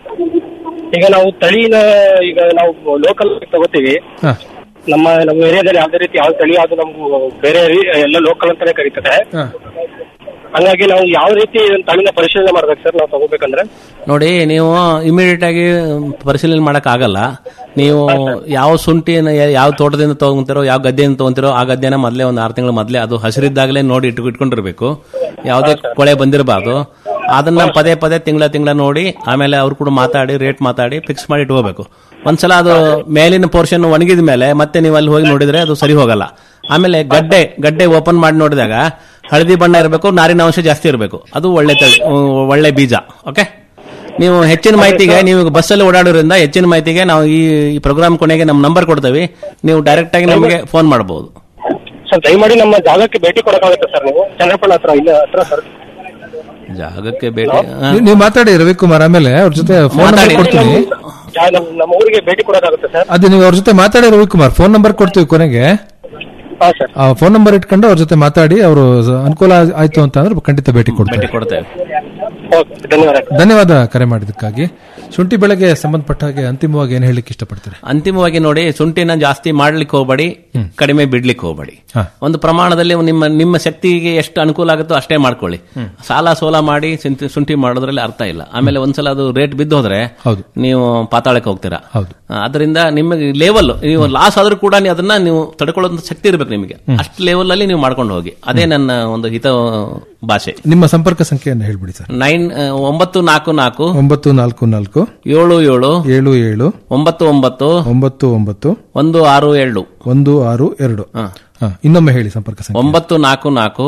ಈಗ ನಾವು ತಳಿನ ಈಗ ನಾವು ಲೋಕಲ್ ತಗೋತೀವಿ ಹಾ ನಮ್ಮ ನಮ್ಮ ಏರಿಯಾದಲ್ಲಿ ಯಾವ್ದೇ ರೀತಿ ಯಾವ ತಳಿ ಅದು ನಮ್ಗೂ ಬೇರೆ ರೀ- ಎಲ್ಲ ಲೋಕಲ್ ಅಂತಾನೆ ಕರೀತದೆ ಹಾ ಹಂಗಾಗಿ ನಾವು ಯಾವ ರೀತಿ ಒಂದ್ ತಳಿನ ಪರಿಶೀಲನೆ ಮಾಡ್ಬೇಕು ಸರ್ ನಾವು ತಗೋಬೇಕಂದ್ರೆ ನೋಡಿ ನೀವು ಇಮಿಡಿಯೇಟ್ ಆಗಿ ಪರಿಶೀಲನೆ ಮಾಡಕ್ ಆಗಲ್ಲ ನೀವು ಯಾವ ಶುಂಠಿನ ಯಾ- ಯಾವ ತೋಟದಿಂದ ತಗೊಂತೀರೋ ಯಾವ ಗದ್ದೆಯಿಂದ ತಗೊಂತೀರೋ ಆ ಗದ್ದೆನ ಮೊದಲೇ ಒಂದು ಆರು ತಿಂಗಳು ಮೊದಲೇ ಅದು ಹಸಿರಿದ್ದಾಗಲೇ ನೋಡಿ ಇಟ್ಟು ಇಟ್ಕೊಂಡಿರ್ಬೇಕು ಯಾವುದೇ ಕೊಳೆ ಬಂದಿರಬಾರ್ದು ಅದನ್ನ ಪದೇ ಪದೇ ತಿಂಗಳ ತಿಂಗಳ ನೋಡಿ ಆಮೇಲೆ ಅವ್ರು ಕೂಡ ಮಾತಾಡಿ ರೇಟ್ ಮಾತಾಡಿ ಫಿಕ್ಸ್ ಮಾಡಿ ಇಟ್ಕೋಬೇಕು ಒಂದ್ಸಲ ಅದು ಮೇಲಿನ ಪೋರ್ಷನ್ ಒಣಗಿದ ಮೇಲೆ ಮತ್ತೆ ನೀವು ಅಲ್ಲಿ ಹೋಗಿ ನೋಡಿದ್ರೆ ಅದು ಸರಿ ಹೋಗಲ್ಲ ಆಮೇಲೆ ಗಡ್ಡೆ ಗಡ್ಡೆ ಓಪನ್ ಮಾಡಿ ನೋಡಿದಾಗ ಹಳದಿ ಬಣ್ಣ ಇರಬೇಕು ನಾರಿನ ಅಂಶ ಜಾಸ್ತಿ ಇರಬೇಕು ಅದು ಒಳ್ಳೆ ತಳಿ ಉ- ಒಳ್ಳೆ ಬೀಜ ಓಕೆ ನೀವು ಹೆಚ್ಚಿನ ಮಾಹಿತಿಗೆ ನೀವು ಬಸ್ಸಲ್ಲಿ ಓಡಾಡೋದ್ರಿಂದ ಹೆಚ್ಚಿನ ಮಾಹಿತಿಗೆ ನಾವು ಈ ಪ್ರೋಗ್ರಾಮ್ ಕೊನೆಗೆ ನಮ್ಮ ನಂಬರ್ ಕೊಡ್ತೇವೆ ನೀವು ಡೈರೆಕ್ಟ್ ಆಗಿ ನಮಗೆ ಫೋನ್ ಮಾಡಬಹುದು ಸರ್ ದಯಮಾಡಿ ನಮ್ಮ ಜಾಗಕ್ಕೆ ಭೇಟಿ ಕೊಡಕ್ಕಾಗುತ್ತೆ ಸರ್ ನೀವು ಚನ್ನಪ್ಪನ ಹತ್ರ ಇಲ್ಲ ಹತ್ರ ಸರ್ ಜಾಗಕ್ಕೆ ಭೇಟಿ ಹಾ. ನೀವ್- ನೀವು ಮಾತಾಡಿ ರವಿಕುಮಾರ್ ಆಮೇಲೆ ಅವ್ರ ಜೊತೆ ಫೋನ್ ನಂಬರ್ ಮಾತಾಡಿ. ಕೊಡ್ತೀನಿ ಜಾ- ನಮ್ಮ ನಮ್ಮ ಊರಿಗೆ ಭೇಟಿ ಕೊಡಕ್ಕಾಗುತ್ತೆ ಸರ್ ಅದು ನೀವು ಅವ್ರ ಜೊತೆ ಮಾತಾಡಿ ರವಿಕುಮಾರ್ ಫೋನ್ ನಂಬರ್ ಕೊಡ್ತೀವಿ ಕೊನೆಗೆ ಹಾ ಸರ್ ಆ ಫೋನ್ ನಂಬರ್ ಇಟ್ಕೊಂಡು ಅವ್ರ ಜೊತೆ ಮಾತಾಡಿ ಅವರು ಅನುಕೂಲ ಆಯ್ತು ಅಂತ ಅಂದ್ರೆ ಖಂಡಿತ ಭೇಟಿ ಕೊಡ್ತಾರೆ ಭೇಟಿ ಕೊಡ್ತೇವೆ ಓಕೆ ಧನ್ಯವಾದ ಧನ್ಯವಾದ ಕರೆ ಮಾಡಿದ್ದಕ್ಕಾಗಿ ಶುಂಠಿ ಬೆಳೆಗೆ ಸಂಬಂಧಪಟ್ಟ ಹಾಗೆ ಅಂತಿಮವಾಗಿ ಏನ್ ಹೇಳಲಿಕ್ಕೆ ಇಷ್ಟಪಡ್ತಾರೆ ಅಂತಿಮವಾಗಿ ನೋಡಿ ಶುಂಠಿನ ಜಾಸ್ತಿ ಮಾಡ್ಲಿಕ್ಕೆ ಹೋಗಬೇಡಿ ಕಡಿಮೆ ಬಿಡ್ಲಿಕ್ಕೆ ಹೋಗಬೇಡಿ ಹಾ. ಒಂದು ಪ್ರಮಾಣದಲ್ಲಿ ನಿಮ್ಮ ನಿಮ್ಮ ಶಕ್ತಿಗೆ ಎಷ್ಟು ಅನುಕೂಲ ಆಗುತ್ತೋ ಅಷ್ಟೇ ಮಾಡ್ಕೊಳ್ಳಿ ಸಾಲ ಸೋಲ ಮಾಡಿ ಶುಂಠಿ- ಶುಂಠಿ ಮಾಡೋದ್ರಲ್ಲಿ ಅರ್ಥ ಇಲ್ಲ ಆಮೇಲೆ ಒಂದ್ಸಲ ಅದು ರೇಟ್ ಬಿದ್ದು ಹೋದ್ರೆ ಹೌದು. ನೀವು ಪಾತಾಳಕ್ಕೆ ಹೋಗ್ತೀರಾ ಹೌದು. ಅದರಿಂದ ನಿಮಗೆ ಲೆವೆಲ್ ನೀವು ಲಾಸ್ ಆದ್ರೂ ಕೂಡ ನೀವು ಅದನ್ನ ನೀವು ತಡ್ಕೊಳ್ಳೋ ಶಕ್ತಿ ಇರ್ಬೇಕು ನಿಮಗೆ ಅಷ್ಟು ಲೆವೆಲ್ ಅಲ್ಲಿ ನೀವು ಮಾಡ್ಕೊಂಡು ಹೋಗಿ ಅದೇ ನನ್ನ ಒಂದು ಹಿತ ಭಾಷೆ ನಿಮ್ಮ ಸಂಪರ್ಕ ಸಂಖ್ಯೆಯನ್ನು ಹೇಳ್ಬಿಡಿ ಸರ್ ನೈನ್ ಒಂಬತ್ತು ನಾಲ್ಕು ನಾಲ್ಕು ಒಂಬತ್ತು ನಾಲ್ಕು ನಾಲ್ಕು ಏಳು ಏಳು ಏಳು ಏಳು ಒಂಬತ್ತು ಒಂಬತ್ತು ಒಂಬತ್ತು ಒಂಬತ್ತು ಒಂದು ಆರು ಏಳು ಒಂದು ಆರು ಎರಡು ಹಾ. ಹಾ, ಇನ್ನೊಮ್ಮೆ ಹೇಳಿ ಸಂಪರ್ಕ ಸಂಖ್ಯೆ ಒಂಬತ್ತು ನಾಲ್ಕು ನಾಲ್ಕು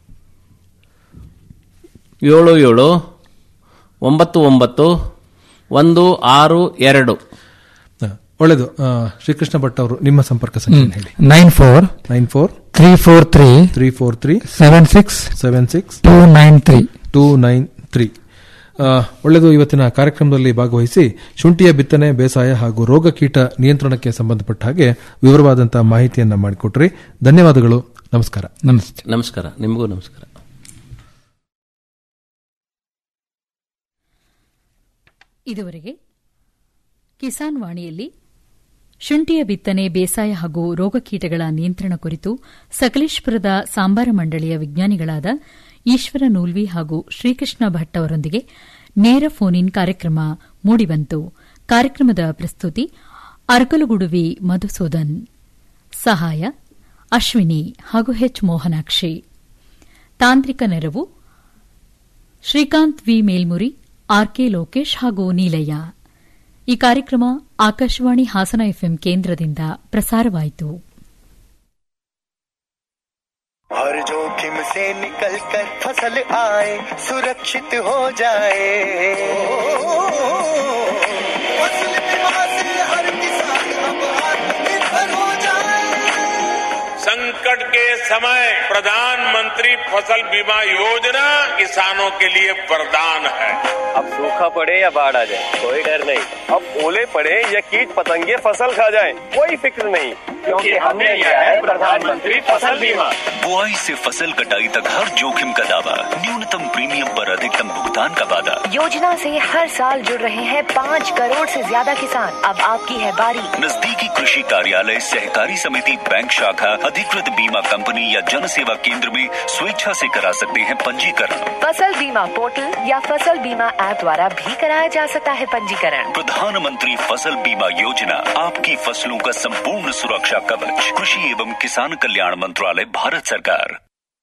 ಏಳು ಏಳು ಒಂಬತ್ತು ಒಂಬತ್ತು ಒಂದು ಆರು ಎರಡು ಹಾ, ಒಳ್ಳೆಯದು ಆ, ಶ್ರೀಕೃಷ್ಣ ಭಟ್ ಅವರು ನಿಮ್ಮ ಸಂಪರ್ಕ ಸಂಖ್ಯೆ ಹೇಳಿ nine four nine four three four three three four three seven six seven six two nine three two nine three ಒಳ್ಳೆಯದು ಇವತ್ತಿನ ಕಾರ್ಯಕ್ರಮದಲ್ಲಿ ಭಾಗವಹಿಸಿ ಶುಂಠಿಯ ಬಿತ್ತನೆ ಬೇಸಾಯ ಹಾಗೂ ರೋಗ ಕೀಟ ನಿಯಂತ್ರಣಕ್ಕೆ ಸಂಬಂಧಪಟ್ಟ ಹಾಗೆ ವಿವರವಾದಂತಹ ಮಾಹಿತಿಯನ್ನ ಮಾಡಿಕೊಟ್ರಿ ಧನ್ಯವಾದಗಳು ನಮಸ್ಕಾರ ನಮಸ್ತೆ ನಮಸ್ಕಾರ ನಿಮಗೂ ನಮಸ್ಕಾರ ಇದುವರೆಗೆ ಕಿಸಾನ್ ವಾಣಿಯಲ್ಲಿ ಶುಂಠಿಯ ಬಿತ್ತನೆ ಬೇಸಾಯ ಹಾಗೂ ರೋಗಕೀಟಗಳ ನಿಯಂತ್ರಣ ಕುರಿತು ಸಕಲೇಶ್ಪುರದ ಸಾಂಬಾರ ಮಂಡಳಿಯ ವಿಜ್ಞಾನಿಗಳಾದ ಈಶ್ವರ ನೂಲ್ವಿ ಹಾಗೂ ಶ್ರೀಕೃಷ್ಣ ಭಟ್ ಅವರೊಂದಿಗೆ ನೇರ ಫೋನ್ ಇನ್ ಕಾರ್ಯಕ್ರಮ ಮೂಡಿಬಂತು ಕಾರ್ಯಕ್ರಮದ ಪ್ರಸ್ತುತಿ ಅರ್ಕಲುಗುಡುವಿ ಮಧುಸೂದನ್ ಸಹಾಯ ಅಶ್ವಿನಿ ಹಾಗೂ ಎಚ್ ಮೋಹನಾಕ್ಷಿ ತಾಂತ್ರಿಕ ನೆರವು ಶ್ರೀಕಾಂತ್ ವಿ ಮೇಲ್ಮುರಿ ಆರ್ಕೆ ಲೋಕೇಶ್ ಹಾಗೂ ನೀಲಯ್ಯ ಈ ಕಾರ್ಯಕ್ರಮ ಆಕಾಶವಾಣಿ ಹಾಸನ ಎಫ್ಎಂ ಕೇಂದ್ರದಿಂದ ಪ್ರಸಾರವಾಯಿತು हर जोखिम से निकल कर फसल आए सुरक्षित हो जाए फसल बीमा से हर किसान अब आत्मनिर्भर हो जाए संकट संकट के समय प्रधानमंत्री फसल बीमा योजना किसानों के लिए वरदान है अब सूखा पड़े या बाढ़ आ जाए कोई डर नहीं अब ओले पड़े या कीट पतंगे फसल खा जाए कोई फिक्र नहीं क्योंकि हमने लिया है प्रधानमंत्री फसल बीमा बुआई से फसल कटाई तक हर जोखिम का दावा न्यूनतम प्रीमियम पर अधिकतम भुगतान का वादा योजना से हर साल जुड़ रहे हैं पाँच करोड़ से ज्यादा किसान अब आपकी है बारी नजदीकी कृषि कार्यालय सहकारी समिति बैंक शाखा अधिकृत बीमा कंपनी या जन सेवा केंद्र में स्वेच्छा से करा सकते हैं पंजीकरण फसल बीमा पोर्टल या फसल बीमा ऐप द्वारा भी कराया जा सकता है पंजीकरण प्रधानमंत्री फसल बीमा योजना आपकी फसलों का संपूर्ण सुरक्षा कवच कृषि एवं किसान कल्याण मंत्रालय भारत सरकार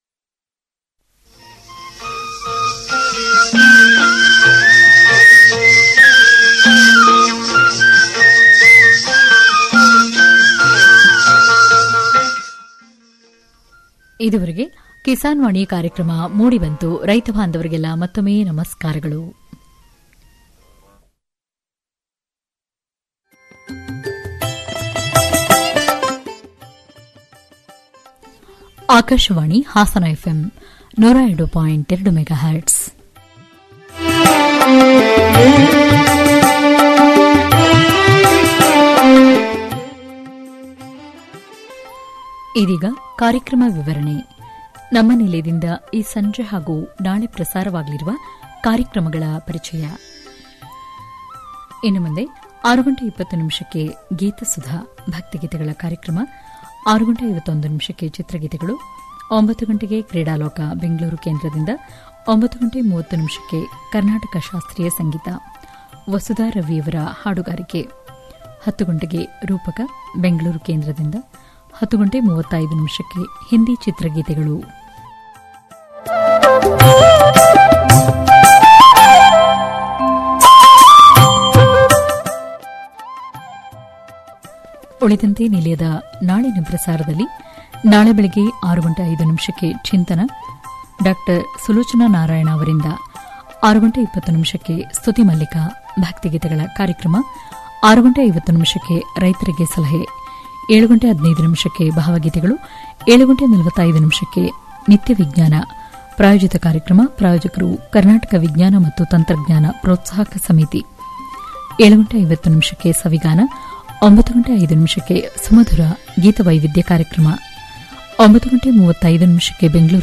ಇದುವರೆಗೆ ಕಿಸಾನ್ ವಾಣಿ ಕಾರ್ಯಕ್ರಮ ಮೂಡಿಬಂತು ರೈತ ಬಾಂಧವರಿಗೆಲ್ಲ ಮತ್ತೊಮ್ಮೆ ನಮಸ್ಕಾರಗಳು ಆಕಾಶವಾಣಿ ಹಾಸನ ಎಫ್ಎಂ ನೂರ ಎರಡು ಪಾಯಿಂಟ್ ಎರಡು ಮೆಗಾ ಹರ್ಟ್ಸ್ ಇದೀಗ ಕಾರ್ಯಕ್ರಮ ವಿವರಣೆ ನಮ್ಮ ನಿಲಯದಿಂದ ಈ ಸಂಜೆ ಹಾಗೂ ನಾಳೆ ಪ್ರಸಾರವಾಗಲಿರುವ ಕಾರ್ಯಕ್ರಮಗಳ ಪರಿಚಯ ಇನ್ನು ಮುಂದೆ ಆರು ಗಂಟೆ ಇಪ್ಪತ್ತು ನಿಮಿಷಕ್ಕೆ ಗೀತಸುಧಾ ಭಕ್ತಿಗೀತೆಗಳ ಕಾರ್ಯಕ್ರಮ ಆರು ಗಂಟೆ ಐವತ್ತೊಂದು ನಿಮಿಷಕ್ಕೆ ಚಿತ್ರಗೀತೆಗಳು ಒಂಬತ್ತು ಗಂಟೆಗೆ ಕ್ರೀಡಾಲೋಕ ಬೆಂಗಳೂರು ಕೇಂದ್ರದಿಂದ ಒಂಬತ್ತು ಗಂಟೆ ಮೂವತ್ತು ನಿಮಿಷಕ್ಕೆ ಕರ್ನಾಟಕ ಶಾಸ್ತ್ರೀಯ ಸಂಗೀತ ವಸುಧಾ ರವಿಯವರ ಹಾಡುಗಾರಿಕೆ ಹತ್ತು ಗಂಟೆಗೆ ರೂಪಕ ಬೆಂಗಳೂರು ಕೇಂದ್ರದಿಂದ ಹತ್ತು ಗಂಟೆ ಮೂವತ್ತೈದು ನಿಮಿಷಕ್ಕೆ ಹಿಂದಿ ಚಿತ್ರಗೀತೆಗಳು ಉಳಿದಂತೆ ನಿಲಯದ ನಾಳಿನ ಪ್ರಸಾರದಲ್ಲಿ ನಾಳೆ ಬೆಳಗ್ಗೆ ಆರು ಗಂಟೆ ಐದು ನಿಮಿಷಕ್ಕೆ ಚಿಂತನ ಡಾ ಸುಲೋಚನಾ ನಾರಾಯಣ ಅವರಿಂದ ಆರು ಗಂಟೆ ಇಪ್ಪತ್ತು ನಿಮಿಷಕ್ಕೆ ಸ್ತುತಿ ಮಲ್ಲಿಕ ಭಕ್ತಿಗೀತೆಗಳ ಕಾರ್ಯಕ್ರಮ ಆರು ಗಂಟೆ ಐವತ್ತು ನಿಮಿಷಕ್ಕೆ ರೈತರಿಗೆ ಸಲಹೆ ಏಳು ಗಂಟೆ ಹದಿನೈದು ನಿಮಿಷಕ್ಕೆ ಭಾವಗೀತೆಗಳು ಏಳು ಗಂಟೆ ನಲವತ್ತೈದು ನಿಮಿಷಕ್ಕೆ ನಿತ್ಯ ವಿಜ್ಞಾನ ಪ್ರಾಯೋಜಿತ ಕಾರ್ಯಕ್ರಮ ಪ್ರಾಯೋಜಕರು ಕರ್ನಾಟಕ ವಿಜ್ಞಾನ ಮತ್ತು ತಂತ್ರಜ್ಞಾನ ಪ್ರೋತ್ಸಾಹಕ ಸಮಿತಿ ಏಳು ಗಂಟೆ ಐವತ್ತು ನಿಮಿಷಕ್ಕೆ ಸವಿಗಾನ ಒಂಬತ್ತು ಗಂಟೆ ಐದು ನಿಮಿಷಕ್ಕೆ ಸುಮಧುರ ಗೀತವೈವಿಧ್ಯ ಕಾರ್ಯಕ್ರಮ ಒಂಬತ್ತು ಗಂಟೆ ಮೂವತ್ತೈದು ನಿಮಿಷಕ್ಕೆ ಬೆಂಗಳೂರು